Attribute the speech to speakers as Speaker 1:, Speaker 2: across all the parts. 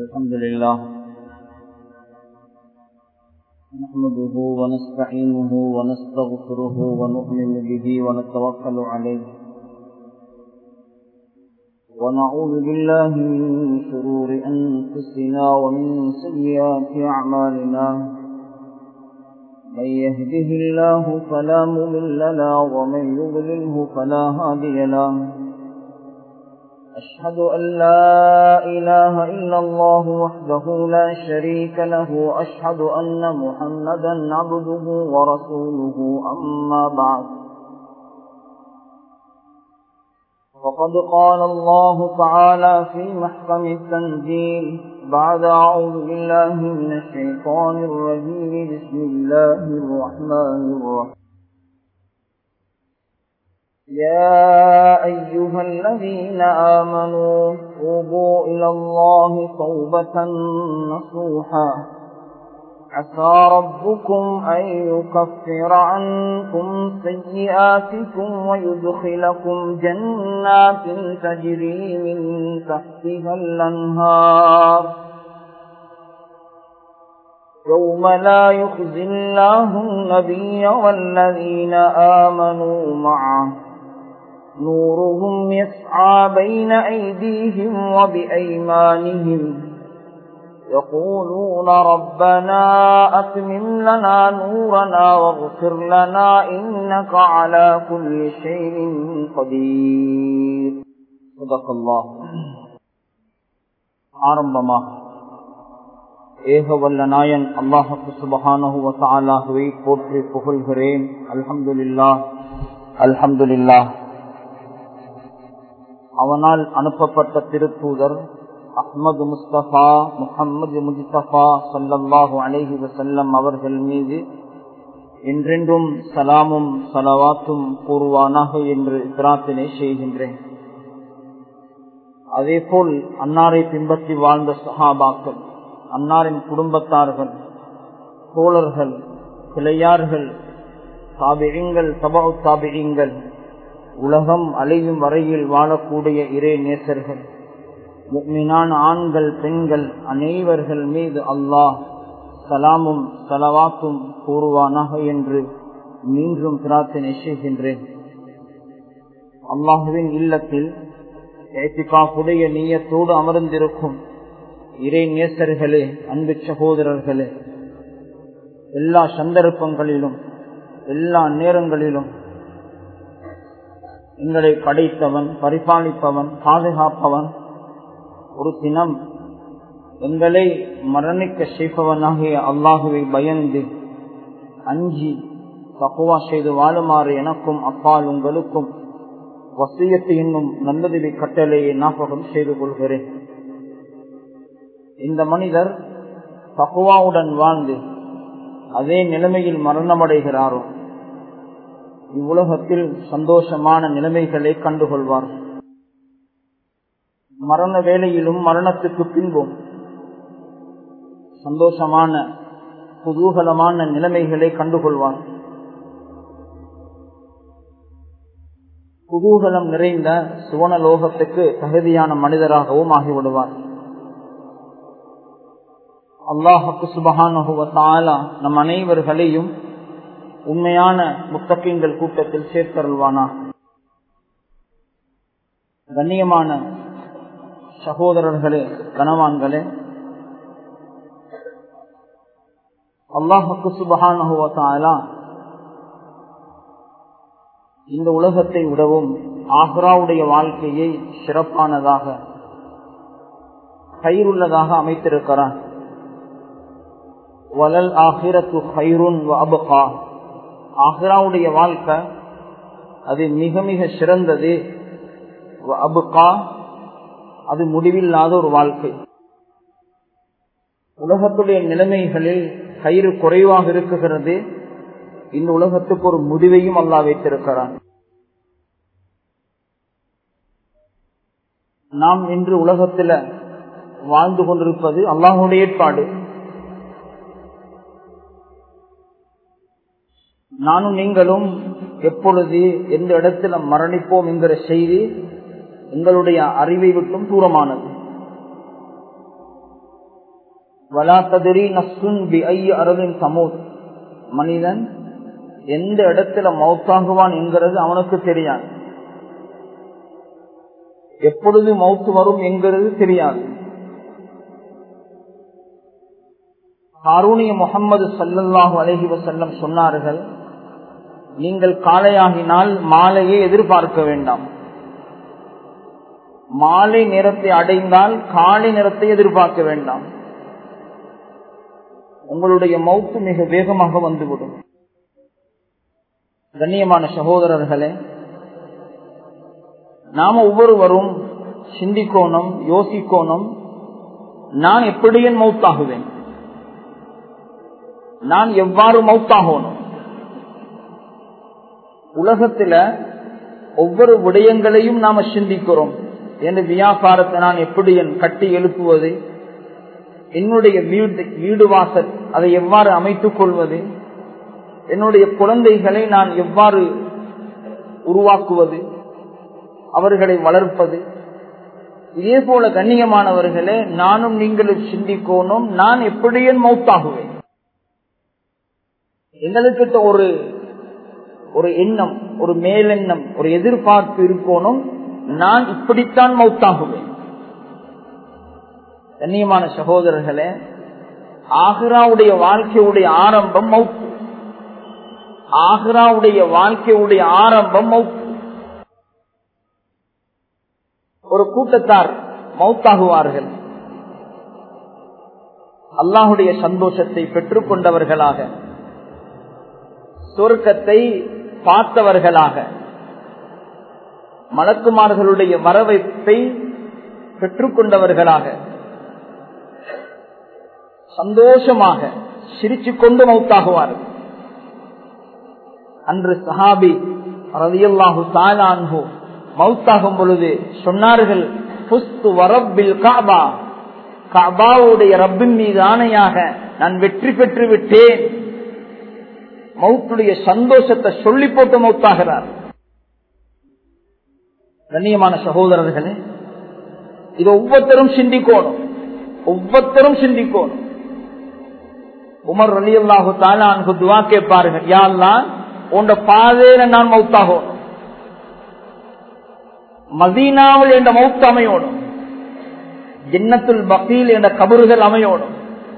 Speaker 1: الحمد لله نحمده ونستعينه ونستغفره ونؤمن به ونتوكل عليه ونعوذ بالله من شرور أنفسنا ومن سيئات أعمالنا من يهده الله فلا مضل له ومن يضلله فلا هادي له أشهد أن لا إله إلا الله وحده لا شريك له أشهد أن محمدا عبده ورسوله أما بعد وقد قال الله تعالى في محكم التنزيل بعد أعوذ بالله من الشيطان الرجيم بسم الله الرحمن الرحيم يا أيها الذين آمنوا توبوا إلى الله توبة نصوحا عسى ربكم أن يكفر عنكم سيئاتكم ويدخلكم جنات تجري من تحتها الأنهار يوم لا يخزي الله النبي والذين آمنوا معه نورهم يسعى بين أيديهم وبأيمانهم يقولون ربنا أتمم لنا نورنا واغفر لنا إنك على كل شيء قدير صدق الله ஆரம்பமாக ஏக வல்ல நாயன் அல்லாஹு சுபஹானஹுவ தாலாஹுவை போற்றி புகழ்கிறேன் அல்ஹம்துலில்லா அல்ஹம்துலில்லா அவனால் அனுப்பப்பட்ட திருத்தூதர் அஹ்மது முஸ்தபா முகம்மது முஜிதபா சல்லல்லாஹு அலைஹி வசல்லம் அவர்கள் மீது என்றென்றும் சலாமும் சலவாத்தும் கூறுவானாக என்று பிரார்த்தனை செய்கின்றேன் அதேபோல் அன்னாரை பின்பற்றி வாழ்ந்த சஹாபாக்கள் அன்னாரின் குடும்பத்தார்கள் தோழர்கள் கிளையார்கள் தாபியங்கள் தபா தாபியங்கள் உலகம் அழியும் வரையில் வாழக்கூடிய இறை நேசர்கள் மீனான ஆண்கள் பெண்கள் அனைவர்கள் மீது அல்லாஹ் சலாமும் சலவாத்தும் கூறுவானாக என்று மீண்டும் பிரார்த்தனை செய்கின்றேன் அல்லாஹுவின் இல்லத்தில் ஏத்திகாப்புடைய நீயத்தோடு அமர்ந்திருக்கும் இறை நேசர்களே அன்பு சகோதரர்களே எல்லா சந்தர்ப்பங்களிலும் எல்லா நேரங்களிலும் எங்களை படைத்தவன் பரிபாலிப்பவன் பாதுகாப்பவன் ஒரு தினம் எங்களை மரணிக்க செய்பவனாகிய அல்லாஹுவை பயந்து அஞ்சி தக்குவா செய்து வாழுமாறு எனக்கும் அப்பால் உங்களுக்கும் வசியத்து என்னும் நல்லதுவி கட்டளையை ஞாபகம் செய்து கொள்கிறேன் இந்த மனிதர் தக்குவாவுடன் வாழ்ந்து அதே நிலைமையில் மரணமடைகிறாரோ இவ்வுலகத்தில் சந்தோஷமான நிலைமைகளை கண்டுகொள்வார் மரண வேலையிலும் மரணத்துக்கு பின்பும் சந்தோஷமான குதூகலமான நிலைமைகளை கண்டுகொள்வார் குதூகலம் நிறைந்த சுவனலோகத்துக்கு தகுதியான மனிதராகவும் ஆகிவிடுவார் அல்லாஹுக்கு சுபகானுவத்தாலா நம் அனைவர்களையும் உண்மையான முத்தக்கிங்கள் கூட்டத்தில் சேர்த்தருள்வானா கண்ணியமான சகோதரர்களே கனவான்களே அல்லாஹுக்கு சுபகானுவத்தாலா இந்த உலகத்தை விடவும் ஆக்ராவுடைய வாழ்க்கையை சிறப்பானதாக கயிறுள்ளதாக அமைத்திருக்கிறான் வலல் ஆகிரத்து ஹைருன் அபகா ஆஹ்ராவுடைய வாழ்க்கை அது மிக மிக சிறந்தது அபுகா அது முடிவில்லாத ஒரு வாழ்க்கை உலகத்துடைய நிலைமைகளில் கயிறு குறைவாக இருக்குகிறது இந்த உலகத்துக்கு ஒரு முடிவையும் அல்லா வைத்திருக்கிறான் நாம் இன்று உலகத்தில் வாழ்ந்து கொண்டிருப்பது அல்லாஹுடைய ஏற்பாடு நானும் நீங்களும் எப்பொழுது எந்த இடத்துல மரணிப்போம் என்கிற செய்தி எங்களுடைய அறிவை விட்டும் தூரமானது வலா ததிரி நஸ்துன் பி ஐய அரவின் சமூத் மனிதன் எந்த இடத்துல மௌத்தாகுவான் என்கிறது அவனுக்கு தெரியாது எப்பொழுது மௌத்து வரும் என்கிறது தெரியாது ஹாரூனிய முகமது சல்லல்லாஹு அலஹி வசல்லம் சொன்னார்கள் நீங்கள் காலையாகினால் மாலையை எதிர்பார்க்க வேண்டாம் மாலை நேரத்தை அடைந்தால் காலை நேரத்தை எதிர்பார்க்க வேண்டாம் உங்களுடைய மௌத்து மிக வேகமாக வந்துவிடும் கண்ணியமான சகோதரர்களே நாம ஒவ்வொருவரும் சிந்திக்கோணும் யோசிக்கோணும் நான் எப்படியும் மௌத்தாகுவேன் நான் எவ்வாறு மௌத்தாகணும் உலகத்துல ஒவ்வொரு விடயங்களையும் நாம சிந்திக்கிறோம் என் வியாபாரத்தை நான் எப்படி என் கட்டி எழுப்புவது என்னுடைய வீடு வீடு வாசல் அதை எவ்வாறு அமைத்துக் கொள்வது என்னுடைய குழந்தைகளை நான் எவ்வாறு உருவாக்குவது அவர்களை வளர்ப்பது இதே போல கண்ணியமானவர்களே நானும் நீங்களும் சிந்திக்கணும் நான் எப்படியும் மௌத்தாகுவேன் எங்களுக்கிட்ட ஒரு ஒரு எண்ணம் ஒரு மேலெண்ணம் ஒரு எதிர்பார்ப்பு இருக்கணும் நான் இப்படித்தான் மௌத்தாகுவேன் கண்ணியமான சகோதரர்களே ஆஹ்ராவுடைய வாழ்க்கையுடைய ஆரம்பம் மௌத்து ஆஹ்ராவுடைய வாழ்க்கையுடைய ஆரம்பம் மௌத்து ஒரு கூட்டத்தார் மௌத்தாகுவார்கள் அல்லாஹுடைய சந்தோஷத்தை பெற்றுக் கொண்டவர்களாக சொர்க்கத்தை பார்த்தவர்களாக மலக்குமார்களுடைய வரவைப்பை பெற்றுக்கொண்டவர்களாக சந்தோஷமாக சிரிச்சு கொண்டு மௌத்தாகுவார்கள் அன்று சஹாபி ரதியல்லாஹு தாலான்ஹு மௌத்தாகும் பொழுது சொன்னார்கள் புஸ்து வரப்பில் காபா காபாவுடைய ரப்பின் மீது ஆணையாக நான் வெற்றி பெற்று விட்டேன் மௌத்துடைய சந்தோஷத்தை சொல்லி போட்டு மௌத்தாகிறார் கண்ணியமான சகோதரர்களே இது ஒவ்வொருத்தரும் சிந்திக்கணும் ஒவ்வொருத்தரும் சிந்திக்கணும் உமர் அலி அல்லாஹு தாலான்கு துவா கேட்பார்கள் யாரெல்லாம் உண்ட பாதையில நான் மௌத்தாகணும் மதீனாவில் என்ற மௌத்து அமையோடும் ஜின்னத்துல் பக்கீல் என்ற கபறுகள் அமையோடும்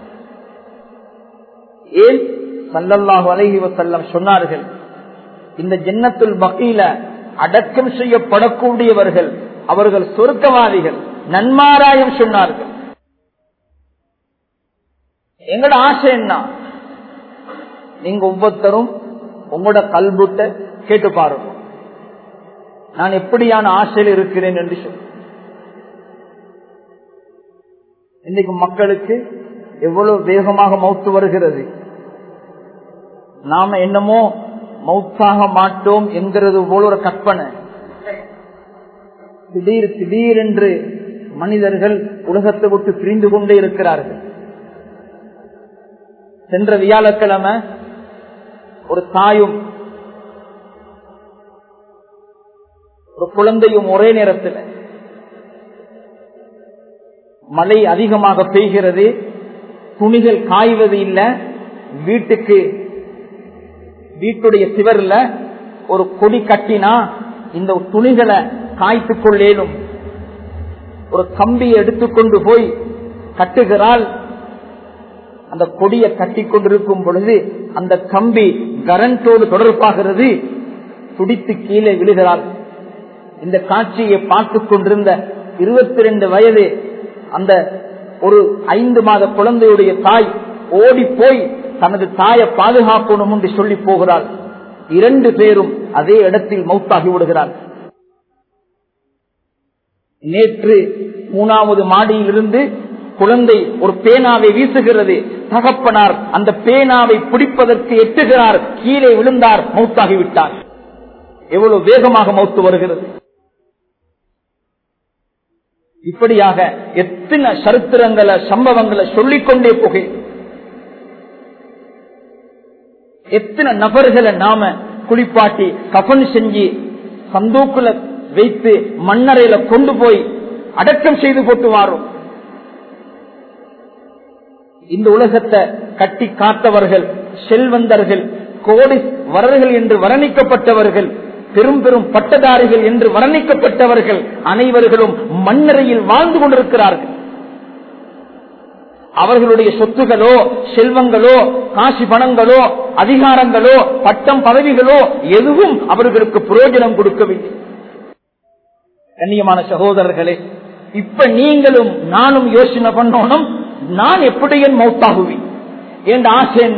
Speaker 1: ஏன் சல்லல்லாஹு அலஹி வசல்லம் சொன்னார்கள் இந்த ஜன்னத்துல் பக்கீல அடக்கம் செய்யப்படக்கூடியவர்கள் அவர்கள் சொருக்கவாதிகள் நன்மாராயம் சொன்னார்கள் எங்கட ஆசை என்ன நீங்க ஒவ்வொருத்தரும் உங்களோட கல்புட்ட கேட்டு பாருங்க நான் எப்படியான ஆசையில் இருக்கிறேன் என்று சொல் இன்னைக்கு மக்களுக்கு எவ்வளவு வேகமாக மௌத்து வருகிறது நாம என்னமோ மௌத்தாக மாட்டோம் என்கிறது போல ஒரு கற்பனை திடீர் திடீரென்று மனிதர்கள் உலகத்தை விட்டு பிரிந்து கொண்டே இருக்கிறார்கள் சென்ற வியாழக்கிழமை ஒரு தாயும் ஒரு குழந்தையும் ஒரே நேரத்தில் மழை அதிகமாக பெய்கிறது துணிகள் காய்வது இல்லை வீட்டுக்கு வீட்டுடைய சிவர்ல ஒரு கொடி கட்டினா இந்த துணிகளை காய்த்துக் கொள்ளேனும் ஒரு கம்பியை எடுத்துக்கொண்டு போய் கட்டுகிறாள் அந்த கொடியை கட்டி கொண்டிருக்கும் பொழுது அந்த கம்பி கரண்டோடு தொடர்பாகிறது துடித்து கீழே விழுகிறாள் இந்த காட்சியை பார்த்து கொண்டிருந்த இருபத்தி ரெண்டு வயது அந்த ஒரு ஐந்து மாத குழந்தையுடைய தாய் ஓடி போய் தனது தாயை பாதுகாக்கணும் என்று சொல்லி போகிறாள் இரண்டு பேரும் அதே இடத்தில் மௌத்தாகி விடுகிறார் நேற்று மூணாவது மாடியிலிருந்து குழந்தை ஒரு பேனாவை வீசுகிறது தகப்பனார் அந்த பேனாவை பிடிப்பதற்கு எட்டுகிறார் கீழே விழுந்தார் மௌத்தாகிவிட்டார் எவ்வளவு வேகமாக மௌத்து வருகிறது இப்படியாக எத்தனை சரித்திரங்களை சம்பவங்களை சொல்லிக்கொண்டே போக எத்தனை நபர்களை நாம குளிப்பாட்டி கபன் செஞ்சு சந்தூக்குல வைத்து மண்ணறையில கொண்டு போய் அடக்கம் செய்து போட்டு வாரோம் இந்த உலகத்தை கட்டி காத்தவர்கள் செல்வந்தர்கள் கோடி வரர்கள் என்று வர்ணிக்கப்பட்டவர்கள் பெரும் பெரும் பட்டதாரிகள் என்று வர்ணிக்கப்பட்டவர்கள் அனைவர்களும் மண்ணறையில் வாழ்ந்து கொண்டிருக்கிறார்கள் அவர்களுடைய சொத்துகளோ செல்வங்களோ காசி பணங்களோ அதிகாரங்களோ பட்டம் பதவிகளோ எதுவும் அவர்களுக்கு பிரயோஜனம் கொடுக்கவில்லை கண்ணியமான சகோதரர்களே இப்ப நீங்களும் நானும் யோசனை பண்ணணும் நான் எப்படி என் மௌத்தாகுவேன் என் ஆசை என்ன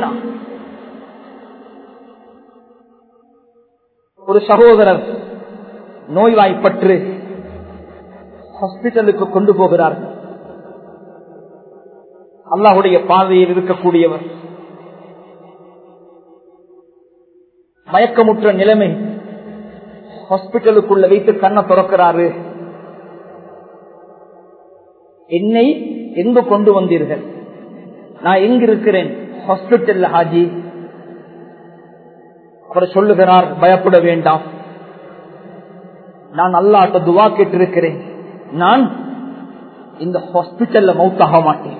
Speaker 1: ஒரு சகோதரர் நோய்வாய்ப்பற்று ஹாஸ்பிட்டலுக்கு கொண்டு போகிறார்கள் அல்லாஹுடைய பாதையில் இருக்கக்கூடியவர் மயக்கமுற்ற நிலைமை ஹாஸ்பிட்டலுக்குள்ள வைத்து கண்ணை திறக்கிறாரு என்னை எங்கு கொண்டு வந்தீர்கள் நான் எங்க இருக்கிறேன் ஹாஸ்பிட்டல் ஹாஜி அவர் சொல்லுகிறார் பயப்பட வேண்டாம் நான் அல்லாட்ட துவா கேட்டிருக்கிறேன் நான் இந்த ஹாஸ்பிட்டல்ல மௌத்தாக மாட்டேன்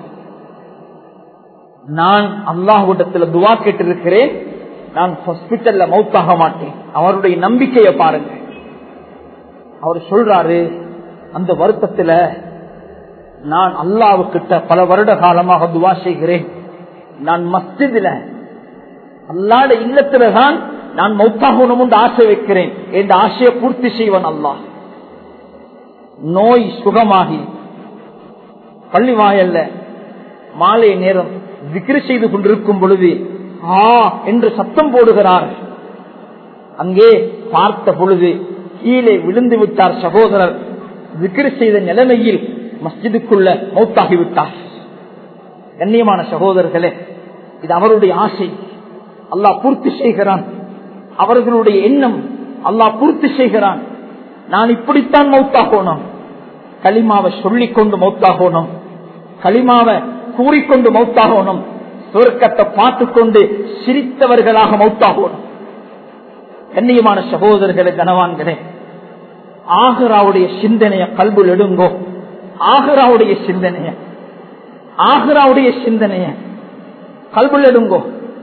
Speaker 1: நான் அல்லாஹ்விடத்துல துவா கேட்டிருக்கிறேன் நான் ஹாஸ்பிட்டல்ல மௌத்தாக மாட்டேன் அவருடைய நம்பிக்கையை பாருங்க அவர் சொல்றாரு அந்த வருத்தத்துல நான் அல்லாவுக்கிட்ட பல வருட காலமாக துவா செய்கிறேன் நான் மஸ்ஜிதில அல்லாட இல்லத்துலதான் நான் மௌத்தாகணும் ஆசை வைக்கிறேன் என்ற ஆசையை பூர்த்தி செய்வன் அல்லாஹ் நோய் சுகமாகி பள்ளி வாயல்ல மாலை நேரம் விக்கிரி செய்து கொண்டிருக்கும் பொழுது ஆ என்று சத்தம் போடுகிறார் அங்கே பார்த்த பொழுது கீழே விழுந்து விட்டார் சகோதரர் விக்கிரி செய்த நிலைமையில் மஸ்ஜிதுக்குள்ள மௌத்தாகிவிட்டார் கண்ணியமான சகோதரர்களே இது அவருடைய ஆசை அல்லாஹ் பூர்த்தி செய்கிறான் அவர்களுடைய எண்ணம் அல்லாஹ் பூர்த்தி செய்கிறான் நான் இப்படித்தான் மௌத்தாகணும் களிமாவை சொல்லிக் கொண்டு மௌத்தாகணும் களிமாவை கூறிக்கொண்டு மௌத்தாகணும் சுருக்கத்தை பார்த்து கொண்டு சிரித்தவர்களாக மௌத்தாகணும் கண்ணியமான சகோதரர்களே கனவான்களே ஆகராவுடைய சிந்தனைய கல்புல் எடுங்கோ ஆகராவுடைய சிந்தனைய ஆகராவுடைய சிந்தனைய கல்புல் எடுங்கோ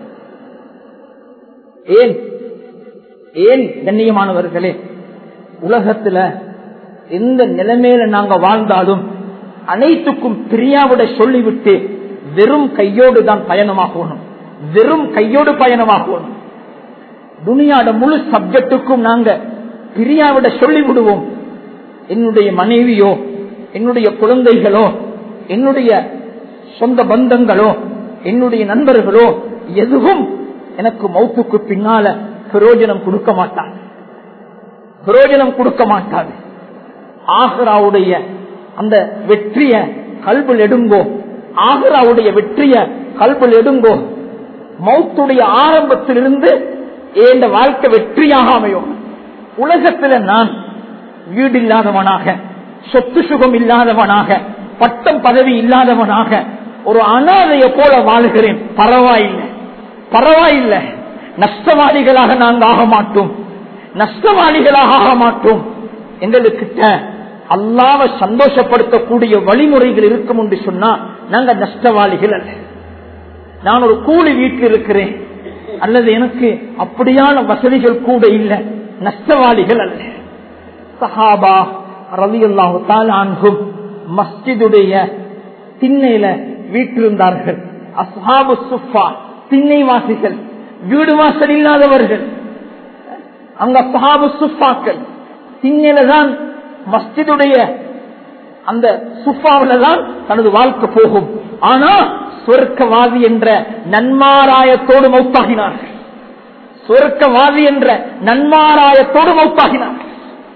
Speaker 1: ஏன் ஏன் கண்ணியமானவர்களே உலகத்துல எந்த நிலைமையில நாங்க வாழ்ந்தாலும் அனைத்துக்கும் பிரியாவிட சொல்லிவிட்டு வெறும் கையோடு தான் பயணமாகணும் வெறும் கையோடு பயணமாகணும் துனியாட முழு சப்ஜெக்டுக்கும் நாங்க பிரியாவிட சொல்லி விடுவோம் என்னுடைய மனைவியோ என்னுடைய குழந்தைகளோ என்னுடைய சொந்த பந்தங்களோ என்னுடைய நண்பர்களோ எதுவும் எனக்கு மௌத்துக்கு பின்னால பிரயோஜனம் கொடுக்க மாட்டான் பிரயோஜனம் கொடுக்க மாட்டாது ஆகராவுடைய அந்த வெற்றிய கல்பில் எடுங்கோ ஆகராவுடைய வெற்றிய கல்பில் எடுங்கோ மௌத்துடைய ஆரம்பத்திலிருந்து இந்த வாழ்க்கை வெற்றியாக அமையும் உலகத்துல நான் வீடு இல்லாதவனாக சொத்து சுகம் இல்லாதவனாக பட்டம் பதவி இல்லாதவனாக ஒரு அனாதைய போல வாழுகிறேன் பரவாயில்லை பரவாயில்லை நஷ்டவாதிகளாக நாங்கள் ஆக மாட்டோம் நஷ்டவாதிகளாக ஆக மாட்டோம் எங்களுக்கிட்ட அல்லாவை சந்தோஷப்படுத்தக்கூடிய வழிமுறைகள் இருக்கும் என்று சொன்னா நாங்க நஷ்டவாளிகள் அல்ல நான் ஒரு கூலி வீட்டில் இருக்கிறேன் அல்லது எனக்கு அப்படியான வசதிகள் கூட இல்லை நஷ்டவாளிகள் அல்ல சஹாபா ரவி அல்லாஹு மஸ்ஜிதுடைய திண்ணையில வீட்டிருந்தார்கள் அஸ்ஹாபு சுஃபா திண்ணைவாசிகள் வீடு வாசல் இல்லாதவர்கள் அங்க சஹாபு சுஃபாக்கள் திண்ணையில தான் மஸ்ஜிதுடைய அந்த சுஃபாவில தான் தனது வாழ்க்கை போகும் ஆனா சொர்க்கவாதி என்ற நன்மாராயத்தோடு மௌத்தாகினார்கள் சொர்க்கவாதி என்ற நன்மாராயத்தோடு மௌத்தாகினார்கள்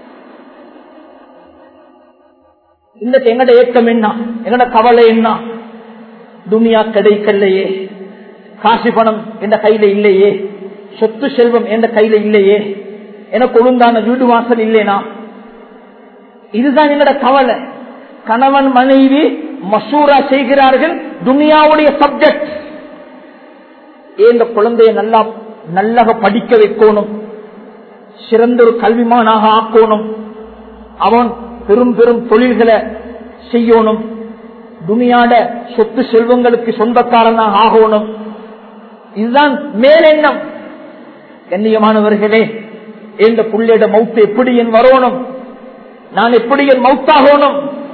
Speaker 1: இந்த எங்கட ஏக்கம் என்ன எங்கட கவலை என்ன துனியா கிடைக்கலையே காசி பணம் எந்த கையில இல்லையே சொத்து செல்வம் எந்த கையில இல்லையே எனக்கு ஒழுங்கான வீடு வாசல் இல்லைனா இதுதான் என்னோட கவலை கணவன் மனைவி மசூரா செய்கிறார்கள் துனியாவுடைய சப்ஜெக்ட் இந்த குழந்தைய நல்லா நல்லாக படிக்க வைக்கணும் சிறந்த ஒரு கல்விமானாக ஆக்கணும் அவன் பெரும் பெரும் தொழில்களை செய்யணும் துனியாட சொத்து செல்வங்களுக்கு சொந்தக்காரனாக ஆகணும் இதுதான் மேலெண்ணம் கண்ணியமானவர்களே இந்த புள்ளையிட மௌத்து எப்படி என் வரணும் நான் எப்படி என் மௌத்தாகணும்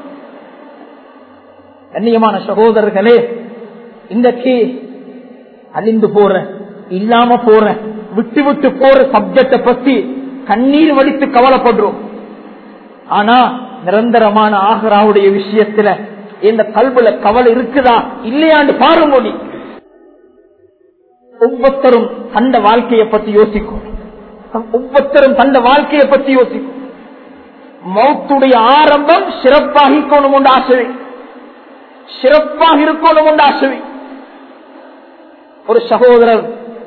Speaker 1: கண்ணியமான சகோதரர்களே இன்றைக்கு அழிந்து போற இல்லாம போற விட்டு விட்டு போற சப்ஜெக்ட பத்தி கண்ணீர் வடித்து கவலைப்படுறோம் ஆனா நிரந்தரமான ஆகராவுடைய விஷயத்துல இந்த கல்வில கவலை இருக்குதா இல்லையாண்டு பாருங்க நீ ஒவ்வொருத்தரும் தந்த வாழ்க்கையை பத்தி யோசிக்கும் ஒவ்வொருத்தரும் தந்த வாழ்க்கையை பத்தி யோசிக்கும் மௌத்துடைய ஆரம்பம் சிறப்பாக இருக்கணும் உண்டு ஆசை சிறப்பாக இருக்கணும் உண்டு ஆசை ஒரு சகோதரர்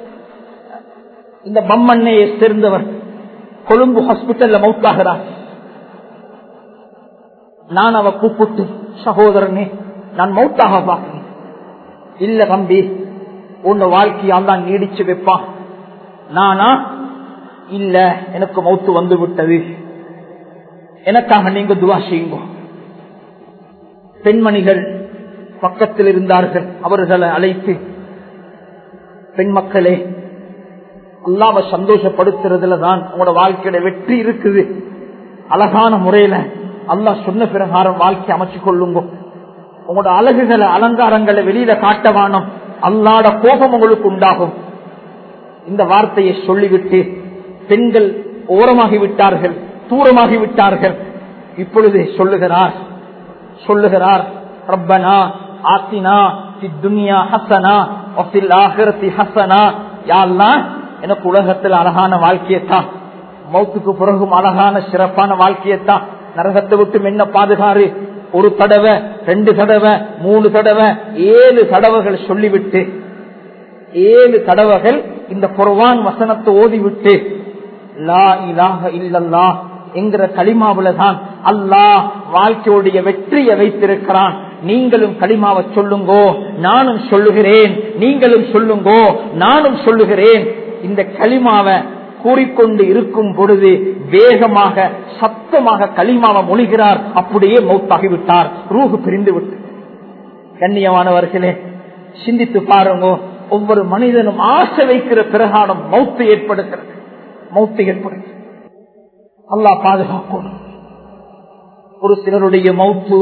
Speaker 1: இந்த பம்மண்ணையை சேர்ந்தவர் கொழும்பு ஹாஸ்பிட்டல்ல மவுத்தாகிறார் நான் அவ கூப்பிட்டு சகோதரனே நான் மௌத்தாக பார்க்கிறேன் இல்ல தம்பி உன் வாழ்க்கையால் தான் நீடிச்சு வைப்பான் நானா இல்ல எனக்கு மௌத்து வந்து விட்டது எனக்காக நீங்க துவா செய்யுங்க பெண்மணிகள் பக்கத்தில் இருந்தார்கள் அவர்களை அழைத்து பெண் மக்களே அல்லாம சந்தோஷப்படுத்துறதுல தான் உங்களோட வாழ்க்கையோட வெற்றி இருக்குது அழகான முறையில அல்லா சொன்ன பிரகாரம் வாழ்க்கை அமைச்சு கொள்ளுங்க உங்களோட அழகுகளை அலங்காரங்களை வெளியில காட்டவானம் அல்லாட கோபம் உங்களுக்கு உண்டாகும் இந்த வார்த்தையை சொல்லிவிட்டு பெண்கள் ஓரமாகி விட்டார்கள் தூரமாகி விட்டார்கள் இப்பொழுது சொல்லுகிறார் சொல்லுகிறார் ரப்பனா ஆத்தினா துனியா ஹசனா ஒசில் ஆகிரத்தி ஹசனா யாழ்லாம் எனக்கு உலகத்தில் அழகான வாழ்க்கையத்தான் மௌத்துக்கு பிறகும் அழகான சிறப்பான வாழ்க்கையத்தான் நரகத்தை விட்டு என்ன பாதுகாரு ஒரு தடவை ரெண்டு தடவை மூணு தடவை ஏழு தடவைகள் சொல்லிவிட்டு ஏழு தடவைகள் இந்த குர்வான் வசனத்தை ஓதிவிட்டு லா இலாக இல்லல்லா என்கிற களிமாவுல தான் அல்லாஹ் வாழ்க்கையுடைய வெற்றியை வைத்திருக்கிறான் நீங்களும் களிமாவை சொல்லுங்கோ நானும் சொல்லுகிறேன் நீங்களும் சொல்லுங்கோ நானும் சொல்லுகிறேன் இந்த களிமாவை கூறிக்கொண்டு இருக்கும் பொழுது வேகமாக சத்தமாக களிமாவை மொழிகிறார் அப்படியே மௌத்தாகிவிட்டார் ரூகு பிரிந்து விட்டு கண்ணியமானவர்களே சிந்தித்து பாருங்க ஒவ்வொரு மனிதனும் ஆசை வைக்கிற பிரகாரம் மௌத்து ஏற்படுகிறது மௌத்து ஏற்படுகிறது அல்லா பாதுகாக்கணும் ஒரு சிலருடைய மௌத்து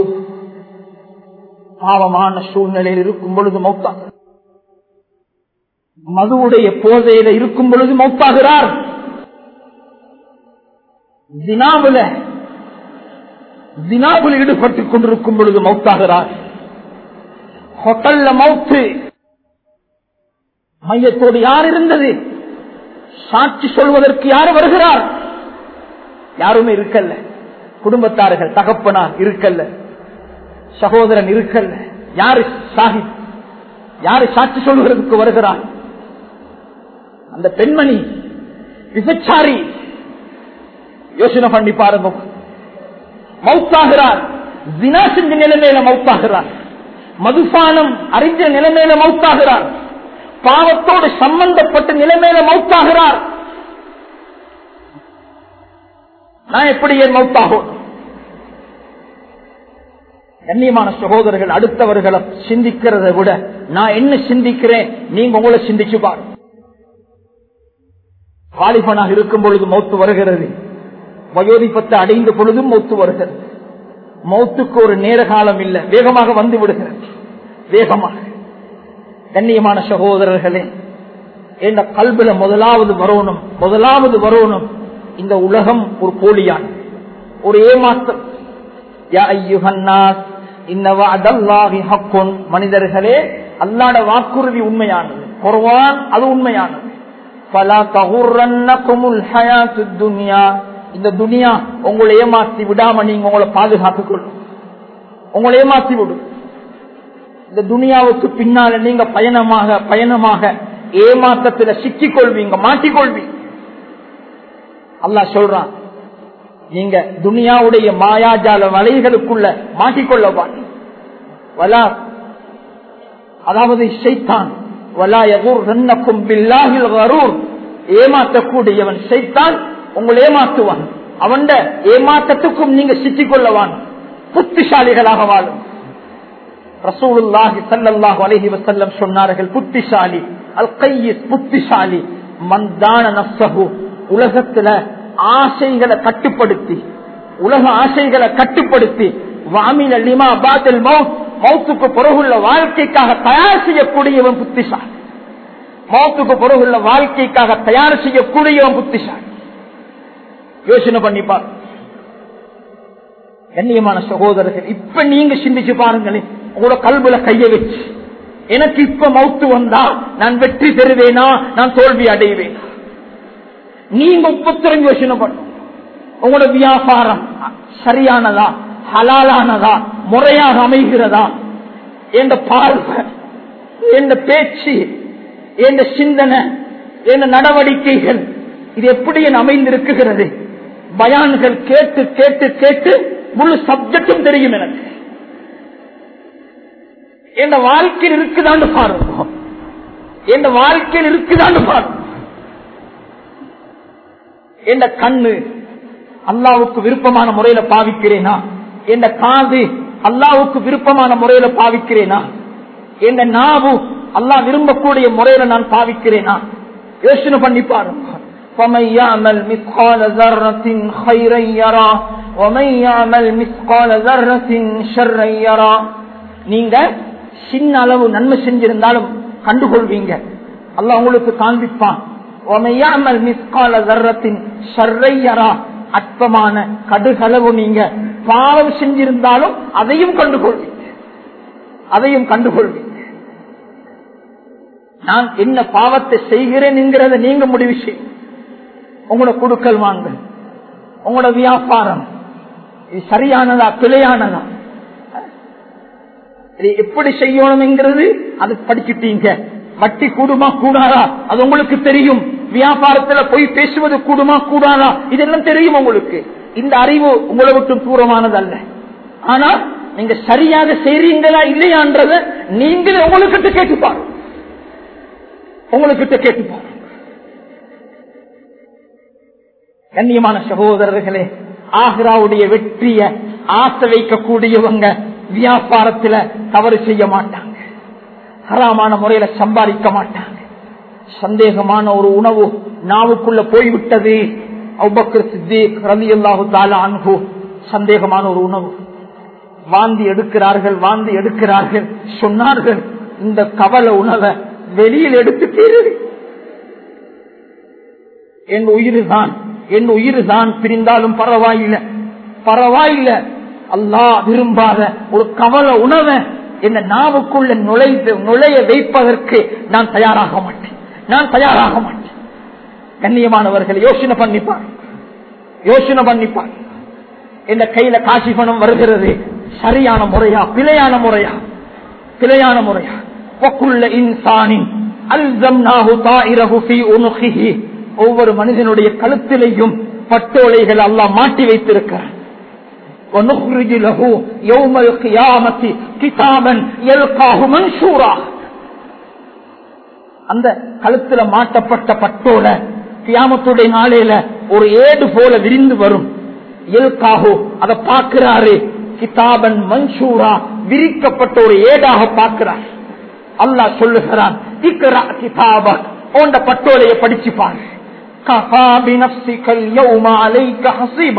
Speaker 1: பாவமான சூழ்நிலையில் இருக்கும் பொழுது மௌத்தாக மதுவுடைய போதையில இருக்கும் பொழுது மௌத்தாகிறார் தினாவுல தினாவில் ஈடுபட்டுக் கொண்டிருக்கும் பொழுது மௌத்தாகிறார் ஹோட்டல்ல மௌத்து மையத்தோடு யார் இருந்தது சாட்சி சொல்வதற்கு யார் வருகிறார் யாருமே இருக்கல்ல குடும்பத்தார்கள் தகப்பனார் இருக்கல்ல சகோதரன் இருக்கல்ல யாரு சாஹி யாரு சாட்சி சொல்வதற்கு வருகிறார் அந்த பெண்மணி விபச்சாரி யோசனை பண்ணி பாருங்க மௌத்தாகிறார் தினா செஞ்ச நிலைமையில மௌத்தாகிறார் மதுபானம் அறிஞ்ச நிலைமையில மௌத்தாகிறார் பாவத்தோடு சம்பந்தப்பட்ட நிலைமையில மௌத்தாகிறார் நான் எப்படி என் மௌத்தாகும் கண்ணியமான சகோதரர்கள் அடுத்தவர்களை சிந்திக்கிறத விட நான் என்ன சிந்திக்கிறேன் நீங்க உங்களை சிந்திச்சு பாரு வாலிபனாக இருக்கும் பொழுது மௌத்து வருகிறது வயோதிப்பத்தை அடைந்த பொழுதும் மௌத்து வருகிறது மௌத்துக்கு ஒரு நேர காலம் இல்லை வேகமாக வந்து விடுகிறது வேகமாக கண்ணியமான சகோதரர்களே என்ற கல்வில முதலாவது வரணும் முதலாவது வரணும் இந்த உலகம் ஒரு போலியான் ஒரு ஏமாற்றம் மனிதர்களே அல்லாட வாக்குறுதி உண்மையானது குர்வான் அது உண்மையானது இந்த துனியா உங்களை ஏமாத்தி விடாம நீங்க உங்களை பாதுகாத்துக் கொள்ளும் உங்களை ஏமாத்தி விடும் இந்த துனியாவுக்கு பின்னால நீங்க பயணமாக பயணமாக ஏமாற்றத்துல சிக்கிக் கொள்வீங்க மாட்டிக்கொள்வீங்க அல்லா சொல்றான் நீங்க துனியாவுடைய மாயாஜால வலைகளுக்குள்ள மாட்டிக்கொள்ளவான் வலா அதாவது சைத்தான் வலா எகூர் பில்லாஹில் வரூர் ஏமாற்றக்கூடியவன் சைத்தான் உங்களை ஏமாற்றுவான் அவன் ஏமாற்றத்துக்கும் நீங்க சிக்கிக் கொள்ளவான் புத்திசாலிகளாக வாழும் ரசூலுல்லாஹி ஸல்லல்லாஹு அலைஹி வஸல்லம் சொன்னார்கள் புத்திசாலி அல் கையிஸ் புத்திசாலி மந்தான நஃப்ஸஹு உலகத்துல ஆசைகளை கட்டுப்படுத்தி உலக ஆசைகளை கட்டுப்படுத்தி வாமின லிமா பாதல் மௌத் மௌத்துக்கு பிறகுள்ள வாழ்க்கைக்காக தயார் செய்யக்கூடியவன் புத்திசாலி மௌத்துக்கு பிறகுள்ள வாழ்க்கைக்காக தயார் செய்யக்கூடியவன் புத்திசாலி யோசனை பண்ணிப்பார் கண்ணியமான சகோதரர்கள் இப்ப நீங்க சிந்திச்சு பாருங்களேன் உங்களோட கல்வில கைய வச்சு எனக்கு இப்ப மௌத்து வந்தா நான் வெற்றி பெறுவேனா நான் தோல்வி அடைவேனா நீங்க உப்பத்திரம் யோசனை பண்ணும் உங்களோட வியாபாரம் சரியானதா ஹலாலானதா முறையாக அமைகிறதா என்ற பார்வை என்ற பேச்சு என்ற சிந்தனை என்ற நடவடிக்கைகள் இது எப்படி என் அமைந்திருக்குகிறது பயான்கள் கேட்டு கேட்டு கேட்டு முழு சப்ஜெக்டும் தெரியும் எனக்கு என் வாழ்க்கையில் இருக்குதான்னு பாருங்க என் வாழ்க்கையில் இருக்குதான்னு பாருங்க என் கண்ணு அல்லாவுக்கு விருப்பமான முறையில பாவிக்கிறேனா என் காது அல்லாவுக்கு விருப்பமான முறையில பாவிக்கிறேனா என் நாவு அல்லாஹ் விரும்பக்கூடிய முறையில நான் பாவிக்கிறேனா யோசனை பண்ணி பாருங்க فمن يعمل مثقال ذرة خيرا يرى ومن يعمل مثقال ذرة شرا يرى நீங்க சின்ன அளவு நன்மை செஞ்சிருந்தாலும் கண்டுகொள்வீங்க அல்லாஹ் உங்களுக்கு காண்பிப்பான் ஒமையாமல் மிஸ்கால தர்றத்தின் சர்ரையரா அற்பமான கடுகளவு நீங்க பாவம் செஞ்சிருந்தாலும் அதையும் கண்டுகொள்வீங்க அதையும் கண்டுகொள்வீங்க நான் என்ன பாவத்தை செய்கிறேன் என்கிறத நீங்க முடிவு செய்யும் உங்களோட குடுக்கல் வாங்க உங்களோட வியாபாரம் இது சரியானதா பிழையானதா இது எப்படி செய்யணும் என்கிறது அது படிச்சுட்டீங்க வட்டி கூடுமா கூடாதா அது உங்களுக்கு தெரியும் வியாபாரத்துல போய் பேசுவது கூடுமா கூடாதா இதெல்லாம் தெரியும் உங்களுக்கு இந்த அறிவு உங்களை விட்டு தூரமானதல்ல ஆனா நீங்க சரியாக செய்றீங்களா இல்லையான்றத நீங்களே உங்களுக்கிட்ட கேட்டுப்பாரு உங்களுக்கிட்ட கேட்டுப்பாரு கண்ணியமான சகோதரர்களே ஆக்ராவுடைய வெற்றிய ஆசை வைக்கக்கூடியவங்க வியாபாரத்துல தவறு செய்ய மாட்டாங்க ஹராமான முறையில சம்பாதிக்க மாட்டாங்க சந்தேகமான ஒரு உணவு நாவுக்குள்ள போய்விட்டது அவ்வக்கர் சித்திக் ரவி அல்லாஹு தாலா அன்பு சந்தேகமான ஒரு உணவு வாந்தி எடுக்கிறார்கள் வாந்தி எடுக்கிறார்கள் சொன்னார்கள் இந்த கவல உணவை வெளியில் எடுத்து தீருது என் உயிர் தான் என் உயிர் தான் பிரிந்தாலும் பரவாயில்லை பரவாயில்ல அல்லாஹ் விரும்பாத ஒரு கவல உணவை என்ன நாவுக்குள்ள நுழைந்து நுழைய வைப்பதற்கு நான் தயாராக மாட்டேன் நான் தயாராக மாட்டேன் கண்ணியமானவர்கள் யோசனை பண்ணிப்பார் யோசனை பண்ணிப்பார் இந்த கையில காசி பணம் வருகிறது சரியான முறையா பிழையான முறையா பிழையான முறையா ஒக்குள்ள இன்சானின் அல்சம் நாகு தாயிரகு உனுகி ஒவ்வொரு மனிதனுடைய கழுத்திலையும் பட்டோலைகள் அல்லாஹ் மாட்டி வைத்திருக்கிறார் ونخرج له يوم القيامة كتابا يلقاه منشورا அந்த கழுத்துல மாட்டப்பட்ட பட்டோல கியாமத்துடைய நாளையில ஒரு ஏடு போல விரிந்து வரும் எல்காஹோ அதை பார்க்கிறாரு கிதாபன் மன்சூரா விரிக்கப்பட்ட ஒரு ஏடாக பார்க்கிறார் அல்லாஹ் சொல்லுகிறான் இக்கரா கிதாப ஓண்ட பட்டோலைய படிச்சு பாரு கஃபா பினப்சிகல் யௌம அலைக ஹசீபா